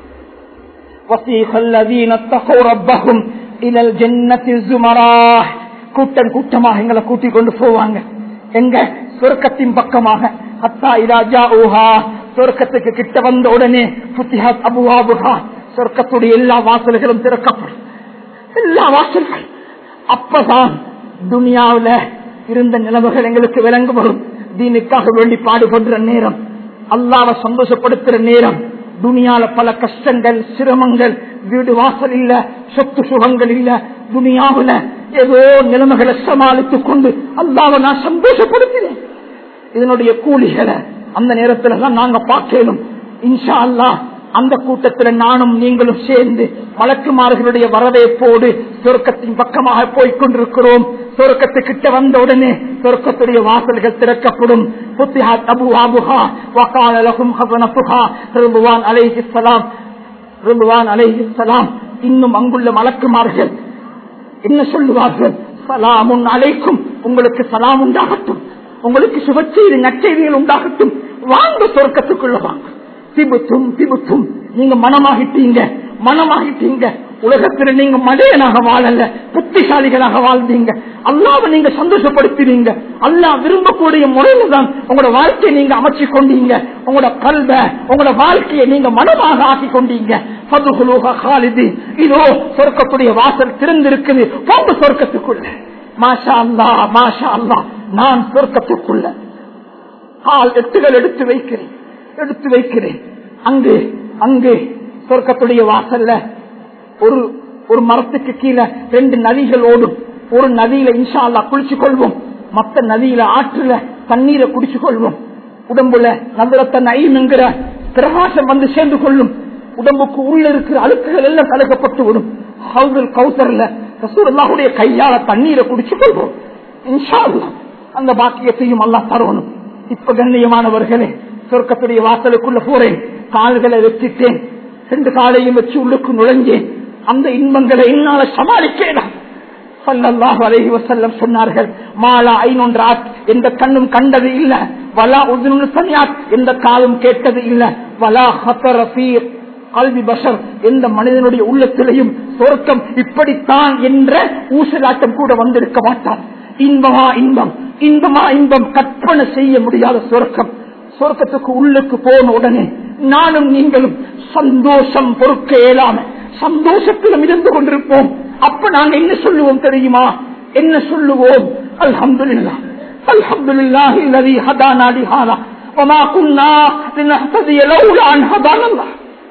Speaker 1: கூட்டம் கூட்டமாக எங்களை கூட்டிக் கொண்டு போவாங்க எங்க சொர்க்கத்தின் பக்கமாக ஹத்தா இராஜா ஊஹா சொர்க்கத்துக்கு கிட்ட வந்த உடனே புத்திஹாத் அபுவாபுகா சொர்க்கத்துடைய எல்லா வாசல்களும் திறக்கப்படும் எல்லா வாசல்கள் அப்பதான் துனியாவுல இருந்த நிலவுகள் எங்களுக்கு விளங்கு வரும் தீனுக்காக வேண்டி பாடுபடுற நேரம் அல்லாவை சந்தோஷப்படுத்துற நேரம் துனியால பல கஷ்டங்கள் சிரமங்கள் வீடு வாசல் இல்ல சொத்து சுகங்கள் இல்ல துனியாவுல ஏதோ நிலைமைகளை சமாளித்துக் கொண்டு அல்லாவை நான் சந்தோஷப்படுத்தினேன் இதனுடைய கூலிகளை அந்த நேரத்துல தான் நாங்க பார்க்கலும் இன்ஷா அல்லாஹ் அந்த கூட்டத்துல நானும் நீங்களும் சேர்ந்து வழக்குமார்களுடைய வரவேற்போடு சொர்க்கத்தின் பக்கமாக போய்கொண்டிருக்கிறோம் சொர்க்கத்துக்கிட்ட வந்த உடனே சொர்க்கத்துடைய வாசல்கள் திறக்கப்படும் புத்திஹாத் அபு ஆபுஹா வகால லஹும் ஹஸனத்துஹா ரிதுவான் அலைஹிஸ்ஸலாம் ரிதுவான் அலைஹிஸ்ஸலாம் இன்னும் அங்குள்ள மலக்குமார்கள் என்ன சொல்லுவார்கள் சலாமுன் அலைக்கும் உங்களுக்கு சலாம் உண்டாகட்டும் உங்களுக்கு சுபச்செய்தி நற்செய்திகள் உண்டாகட்டும் வாங்க சொர்க்கத்துக்குள்ள வாங்க திபுத்தும் திபுத்தும் நீங்க மனமாகிட்டீங்க மனமாகிட்டீங்க உலகத்தில் நீங்க மடையனாக வாழல புத்திசாலிகளாக வாழ்ந்தீங்க அல்லாவை நீங்க சந்தோஷப்படுத்தினீங்க அல்லாஹ் விரும்பக்கூடிய முறையில தான் உங்களோட வாழ்க்கையை நீங்க அமைச்சு கொண்டீங்க உங்களோட கல்வ உங்களோட வாழ்க்கையை நீங்க மனமாக ஆக்கி கொண்டீங்க பதுகுலூக காலிது இதோ சொர்க்கத்துடைய வாசல் திறந்திருக்குது போங்க சொர்க்கத்துக்குள்ள மாஷா அல்லா மாஷா அல்லா நான் சொர்க்கத்துக்குள்ள கால் எட்டுகள் எடுத்து வைக்கிறேன் எடுத்து வைக்கிறேன் அங்கு அங்கு சொர்க்கத்துடைய வாசல்ல ஒரு ஒரு மரத்துக்கு கீழே ரெண்டு நதிகள் ஓடும் ஒரு நதியில இன்ஷா அல்லா குளிச்சு கொள்வோம் மத்த நதியில ஆற்றுல தண்ணீரை குடிச்சு கொள்வோம் உடம்புல நதுரத்த நைனுங்கிற பிரகாசம் வந்து சேர்ந்து கொள்ளும் உடம்புக்கு உள்ள இருக்கிற அழுக்குகள் எல்லாம் கலக்கப்பட்டு விடும் ஹவுதல் கௌசர்ல ரசூலுல்லாஹுடைய கையால தண்ணீரை குடிச்சு கொள்வோம் இன்ஷா அல்லாஹ் அந்த பாக்கியத்தையும் அல்லாஹ் தரணும் இப்ப கண்ணியமானவர்களே சொர்க்கத்துடைய வாசலுக்குள்ள போறேன் கால்களை வச்சுட்டேன் ரெண்டு காலையும் வச்சு உள்ளுக்கு நுழைஞ்சேன் அந்த இன்பங்களை என்னால சமாளிக்கேன் சல்லல்லாஹு அலைஹி வஸல்லம் சொன்னார்கள் மாலா ஐநொன்றாத் எந்த கண்ணும் கண்டது இல்ல வலா உதுனு சமியாத் எந்த காலும் கேட்டது இல்ல வலா ஹத்தர ஃபீ கல்வி பஷர் எந்த மனிதனுடைய உள்ளத்திலையும் சொர்க்கம் இப்படித்தான் என்ற ஊசலாட்டம் கூட வந்திருக்க மாட்டான் இன்பமா இன்பம் இன்பமா இன்பம் கற்பனை செய்ய முடியாத சொர்க்கம் சொர்க்கத்துக்கு உள்ளுக்கு போன உடனே நானும் நீங்களும் சந்தோஷம் பொறுக்க இயலாம சந்தோஷத்திலும் இருந்து கொண்டிருப்போம் அப்ப நாங்க என்ன சொல்லுவோம் தெரியுமா என்ன சொல்லுவோம் அல்ஹம்துலில்லாஹ் அல்ஹம்துலில்லாஹி الذي هدانا لهذا وما كنا لنهتدي لولا ان هدانا الله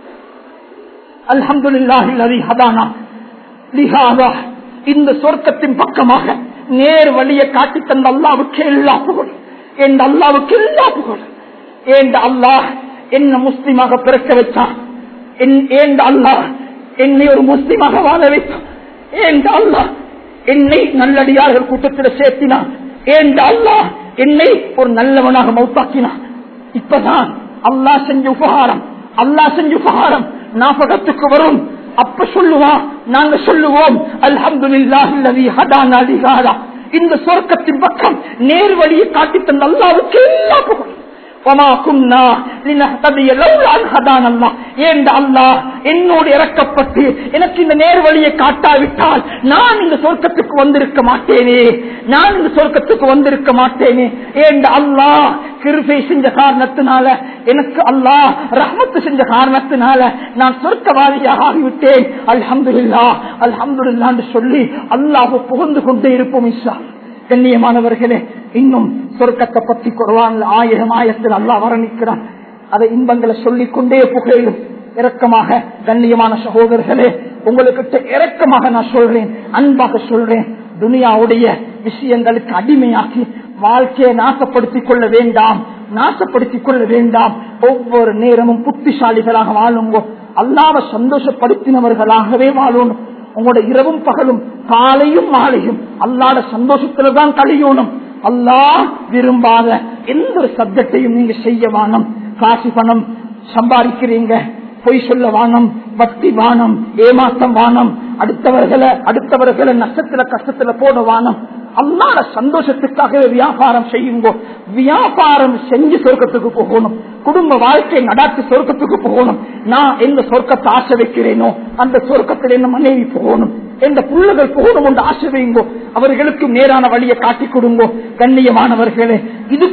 Speaker 1: الحمد لله الذي هدانا لهذا இந்த சொர்க்கத்தின் பக்கமாக நேர் வழியை காட்டி தந்த அல்லாவுக்கு எல்லா புகழும் என் அல்லாவுக்கு எல்லா புகழும் ஏண்ட அல்லாஹ் என்ன முஸ்லிமாக பிறக்க வச்சான் ஏண்ட அல்லாஹ் என்னை ஒரு முஸ்லிமாக வாழ வைத்தான் ஏண்ட அல்லாஹ் என்னை நல்லடியார்கள் கூட்டத்தில் சேர்த்தினான் ஏண்ட அல்லாஹ் என்னை ஒரு நல்லவனாக மௌத்தாக்கினான் இப்பதான் அல்லாஹ் செஞ்ச உபகாரம் அல்லாஹ் செஞ்ச உபகாரம் ஞாபகத்துக்கு வரும் அப்ப சொல்லுவான் நாங்க சொல்லுவோம் அல்ஹம்துலில்லாஹி ஹதானா லிஹாதா இந்த சொர்க்கத்தின் பக்கம் நேர் வழியை காட்டி தந்த அல்லாவுக்கு எல்லா புகழும் என்னோடு இறக்கப்பட்டு எனக்கு இந்த நேர்வழியை காட்டாவிட்டால் நான் இந்த சொர்க்கத்துக்கு வந்திருக்க மாட்டேனே நான் இந்த சொர்க்கத்துக்கு வந்திருக்க மாட்டேனே ஏண்ட அல்லாஹ் கிருபை செஞ்ச காரணத்தினால எனக்கு அல்லாஹ் ரஹமத்து செஞ்ச காரணத்தினால நான் சொர்க்கவாதியாக ஆகிவிட்டேன் அல்ஹம்துல்லா அல்ஹம்துல்லான்னு சொல்லி அல்லாஹ் புகழ்ந்து கொண்டே இருப்போம் இஷா கண்ணியமானவர்களே இன்னும் சொர்க்கத்தை பற்றி குறவான் ஆயிரம் ஆயிரத்தில் அல்லா வர்ணிக்கிறான் அதை இன்பங்களை சொல்லிக் கொண்டே புகையிலும் இரக்கமாக கண்ணியமான சகோதரர்களே உங்களுக்கு இரக்கமாக நான் சொல்றேன் அன்பாக சொல்றேன் துனியாவுடைய விஷயங்களுக்கு அடிமையாக்கி வாழ்க்கையை நாசப்படுத்திக் கொள்ள வேண்டாம் நாசப்படுத்திக் கொள்ள வேண்டாம் ஒவ்வொரு நேரமும் புத்திசாலிகளாக வாழுங்கோ அல்லாத சந்தோஷப்படுத்தினவர்களாகவே வாழணும் உங்களோட இரவும் பகலும் காலையும் மாலையும் அல்லாத சந்தோஷத்துல தான் கழியணும் அல்லாஹ் விரும்பாத எந்த ஒரு சப்ஜெக்டையும் நீங்க செய்ய வானம் காசு பணம் சம்பாதிக்கிறீங்க பொய் சொல்ல வானம் வட்டி வானம் ஏமாத்தம் வானம் அடுத்தவர்களை அடுத்தவர்களை நஷ்டத்துல கஷ்டத்துல போட வானம் அல்லாத சந்தோஷத்துக்காகவே வியாபாரம் செய்யுங்கோ வியாபாரம் செஞ்சு சொர்க்கத்துக்கு போகணும் குடும்ப வாழ்க்கை நடாத்து சொர்க்கத்துக்கு போகணும் நான் எந்த சொர்க்கத்தை ஆசை வைக்கிறேனோ அந்த சொர்க்கத்தில் என்ன மனைவி போகணும் எந்த புள்ளகள் போகணும் என்று ஆசை வைங்கோ அவர்களுக்கு நேரான வழியை காட்டி கொடுங்கோ கண்ணியமானவர்களே இதுக்கு பின்னால்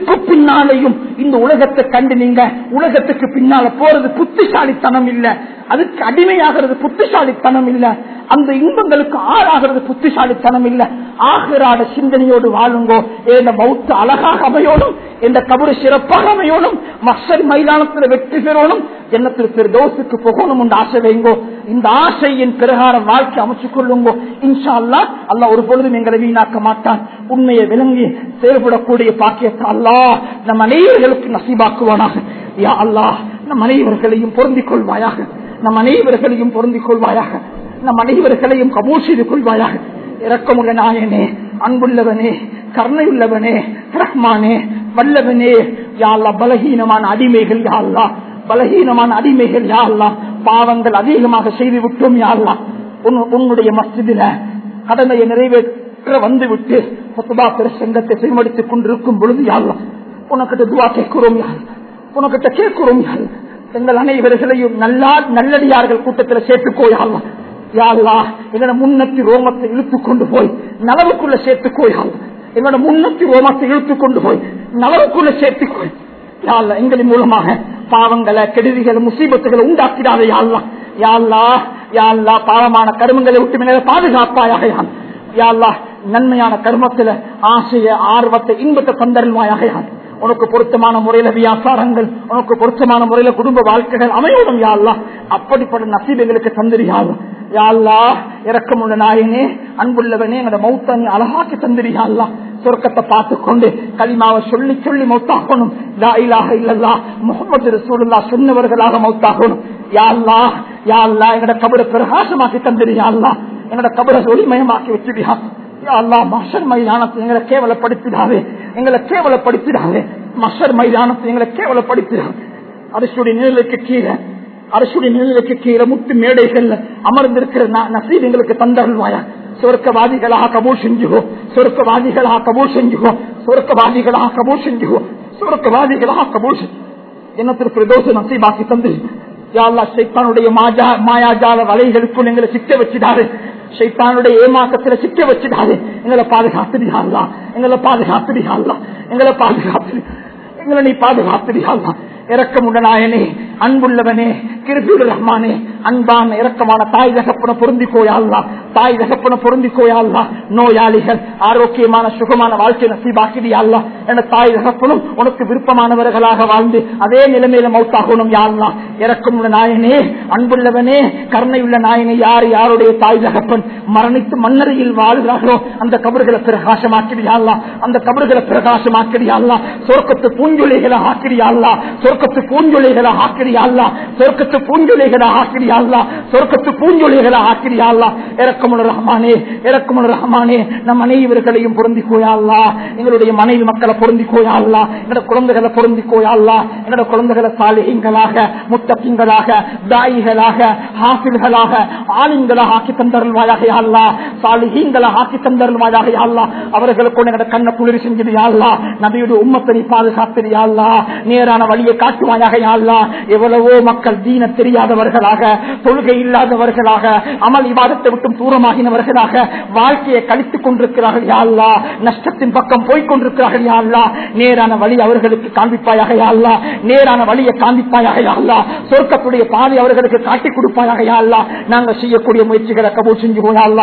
Speaker 1: முன்னாலேயும் இந்த உலகத்தை கண்டு நீங்க உலகத்துக்கு பின்னால போறது புத்திசாலித்தனம் இல்ல அதுக்கு அடிமையாகிறது புத்திசாலித்தனம் இல்ல அந்த இன்பங்களுக்கு ஆளாகிறது புத்திசாலித்தனம் இல்ல ஆகிறாட சிந்தனையோடு வாழுங்கோ என் மௌத்து அழகாக அமையோடும் என்ற கபரு சிறப்பாக அமையோடும் மசர் மைதானத்தில் வெற்றி பெறணும் எண்ணத்தில் பெரு தோசுக்கு போகணும் என்று ஆசை வைங்கோ இந்த ஆசையின் பிரகாரம் வாழ்க்கை அமைச்சுக் கொள்ளுங்கோ இன்ஷா அல்லா அல்லா ஒரு பொழுதும் எங்களை வீணாக்க மாட்டான் உண்மையை விளங்கி செயல்படக்கூடிய பாக்கியத்தை அல்லா நம் அனைவர்களுக்கு நசீபாக்குவானாக யா அல்லா நம் அனைவர்களையும் பொருந்திக் கொள்வாயாக நம் அனைவர்களையும் பொருந்திக் கொள்வாயாக நம் அனைவர்களையும் கபூல் செய்து கொள்வாயாக இரக்கமுள்ள நாயனே அன்புள்ளவனே கருணையுள்ளவனே ரஹ்மானே வல்லவனே யாழ்லா பலகீனமான அடிமைகள் யாழ்லா பலகீனமான அடிமைகள் யாழ்லா பாவங்கள் அதிகமாக செய்து விட்டோம் யாழ்லா உன்னுடைய மஸ்ஜிதில கடமையை நிறைவேற்ற வந்து விட்டு சொத்துபா பிரசங்கத்தை செய்மடித்துக் கொண்டிருக்கும் பொழுது யாழ்லா உனக்கிட்ட துவா கேட்கிறோம் யாழ் உனக்கிட்ட கேட்கிறோம் யாழ் எங்கள் அனைவர்களையும் நல்லா நல்லடியார்கள் கூட்டத்தில் சேர்த்துக்கோ யாழ்லா யாழ்லா எங்களோட முன்னத்தி ரோமத்தை இழுத்துக் கொண்டு போய் நலவுக்குள்ள சேர்த்துக்கோ யாழ்லா எங்களோட முன்னத்தி ரோமத்தை இழுத்துக் கொண்டு போய் நலவுக்குள்ள சேர்த்துக்கோ யாழ்லா எங்களின் மூலமாக பாவங்களை கெடுதிகளை முசீபத்துகளை உண்டாக்கிடாத யாழ்லா யாழ்லா யாழ்லா பாவமான கருமங்களை விட்டு மேல பாதுகாப்பாயாக யான் யாழ்லா நன்மையான கர்மத்துல ஆசைய ஆர்வத்தை இன்பத்தை தந்தருள்வாயாக யான் உனக்கு பொருத்தமான முறையில வியாபாரங்கள் உனக்கு பொருத்தமான முறையில குடும்ப வாழ்க்கைகள் அமையோடும் யாழ்லா அப்படிப்பட்ட நசீப் எங்களுக்கு தந்திரியாள் யாழ்லா இறக்கமுள்ள நாயனே அன்புள்ளவனே எங்களோட மௌத்தன் அழகாக்கி தந்திரியாள்லா சொர்க்கத்தை பார்த்து கொண்டு கலிமாவை சொல்லி சொல்லி மௌத்தாகணும் லா இலாக இல்லல்லா முகமது ரசூலுல்லா சொன்னவர்களாக மௌத்தாகணும் யாழ்லா யாழ்லா எங்களோட கபரை பிரகாசமாக்கி தந்திரியாள்லா எங்களோட கபரை ஒளிமயமாக்கி வச்சுடியா அல்லா மஷர் மைதானத்தை எங்களை கேவலப்படுத்திடாதே எங்களை கேவலப்படுத்திடாதே மஷர் மைதானத்தை எங்களை கேவலப்படுத்திடாது அரசுடைய நிழலுக்கு கீழே அரசுடைய நிழலுக்கு கீழே முத்து மேடைகள்ல அமர்ந்திருக்கிற நசீர் எங்களுக்கு தந்தருள்வாயா சொர்க்கவாதிகளாக கபூல் செஞ்சுகோ சொர்க்கவாதிகளாக கபூல் செஞ்சுகோ சொர்க்கவாதிகளாக கபூல் செஞ்சுகோ சொர்க்கவாதிகளாக கபூல் என்னத்திற்கு தோசை நசீபாக்கி தந்து யாழ்லா சைத்தானுடைய மாயாஜால வலைகளுக்குள் எங்களை சிக்க வச்சிடாரு சைத்தானுடைய ஏமாக்கத்துல சிக்க வச்சிடாரு எங்களை பாதுகாத்துடியாள்லா எங்களை பாதுகாத்துடியாள்லா எங்களை பாதுகாத்து எங்களை நீ பாதுகாத்துடியாள்லா இறக்கமுடனாயனே அன்புள்ளவனே கிருபியுல் ரஹ்மானே அன்பான இறக்கமான தாய் தகப்பன பொருந்திக்கோயாள்லா தாய் தகப்பன பொருந்திக்கோயாள்லா நோயாளிகள் ஆரோக்கியமான சுகமான வாழ்க்கை நசீபாக்கிடியாள்லா என தாய் தகப்பனும் உனக்கு விருப்பமானவர்களாக வாழ்ந்து அதே நிலைமையில மௌத்தாகணும் யாழ்லா இறக்கமுள்ள நாயனே அன்புள்ளவனே கருணையுள்ள நாயனே யார் யாருடைய தாய் தகப்பன் மரணித்து மன்னரையில் வாழ்கிறார்களோ அந்த கபறுகளை பிரகாசமாக்கிடியாள்லா அந்த கபறுகளை பிரகாசமாக்கிடியாள்லா சொர்க்கத்து பூஞ்சொலிகளை ஆக்கிடியாள்லா சொர்க்கத்து பூஞ்சொலிகளை ஆக்கிடியாள்லா சொர்க்கத்து பூஞ்சொலிகளை ஆக்கிடியாள்லா சொர்க்கத்து பூஞ்சொலிகளை ஆக்கிடியாள்லா இறக்கமுள்ள ரஹ்மானே இறக்கமுள்ள ரஹ்மானே நம் அனைவர்களையும் பொருந்திக்கோயாள்லா எங்களுடைய மனைவி மக்களை பொருந்திக்கோயாள்லா எங்களோட குழந்தைகளை பொருந்திக்கோயாள்லா எங்களோட குழந்தைகளை சாலிகங்களாக முத்தக்கிங்களாக தாயிகளாக ஹாஃபில்களாக ஆளுங்களாக ஆக்கி தந்தருள்வாயாக யாழ்லா சாலிகீங்களாக ஆக்கி தந்தருள்வாயாக யாழ்லா அவர்களுக்கு எங்களோட கண்ண குளிர் செஞ்சது யாழ்லா நபியுடைய உம்மத்தை நீ பாதுகாத்தது யாழ்லா நேரான வழியை காட்டுவாயாக யாழ்லா எவ்வளவோ மக்கள் தீன தெரியாதவர்களாக தொழுகை இல்லாதவர்களாக அமல் விவாதத்தை விட்டும் தூரமாகினவர்களாக வாழ்க்கையை கழித்துக் கொண்டிருக்கிறார்கள் யாழ்லா நஷ்டத்தின் பக்கம் போய்க் கொண்டிருக்கிறார்கள் யாழ்லா நேரான வழி அவர்களுக்கு காண்பிப்பாயாக யாழ்லா நேரான வழியை காண்பிப்பாயாக யாழ்லா சொர்க்கத்துடைய பாதை அவர்களுக்கு காட்டிக் கொடுப்பாயாக யாழ்லா நாங்கள் செய்யக்கூடிய முயற்சிகளை கபூல் செஞ்சு போயாள்லா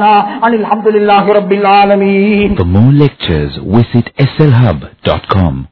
Speaker 1: அனில் அஹமதுல்லாஹி ரபில் ஆலமீன்
Speaker 2: For more lectures, visit slhub.com.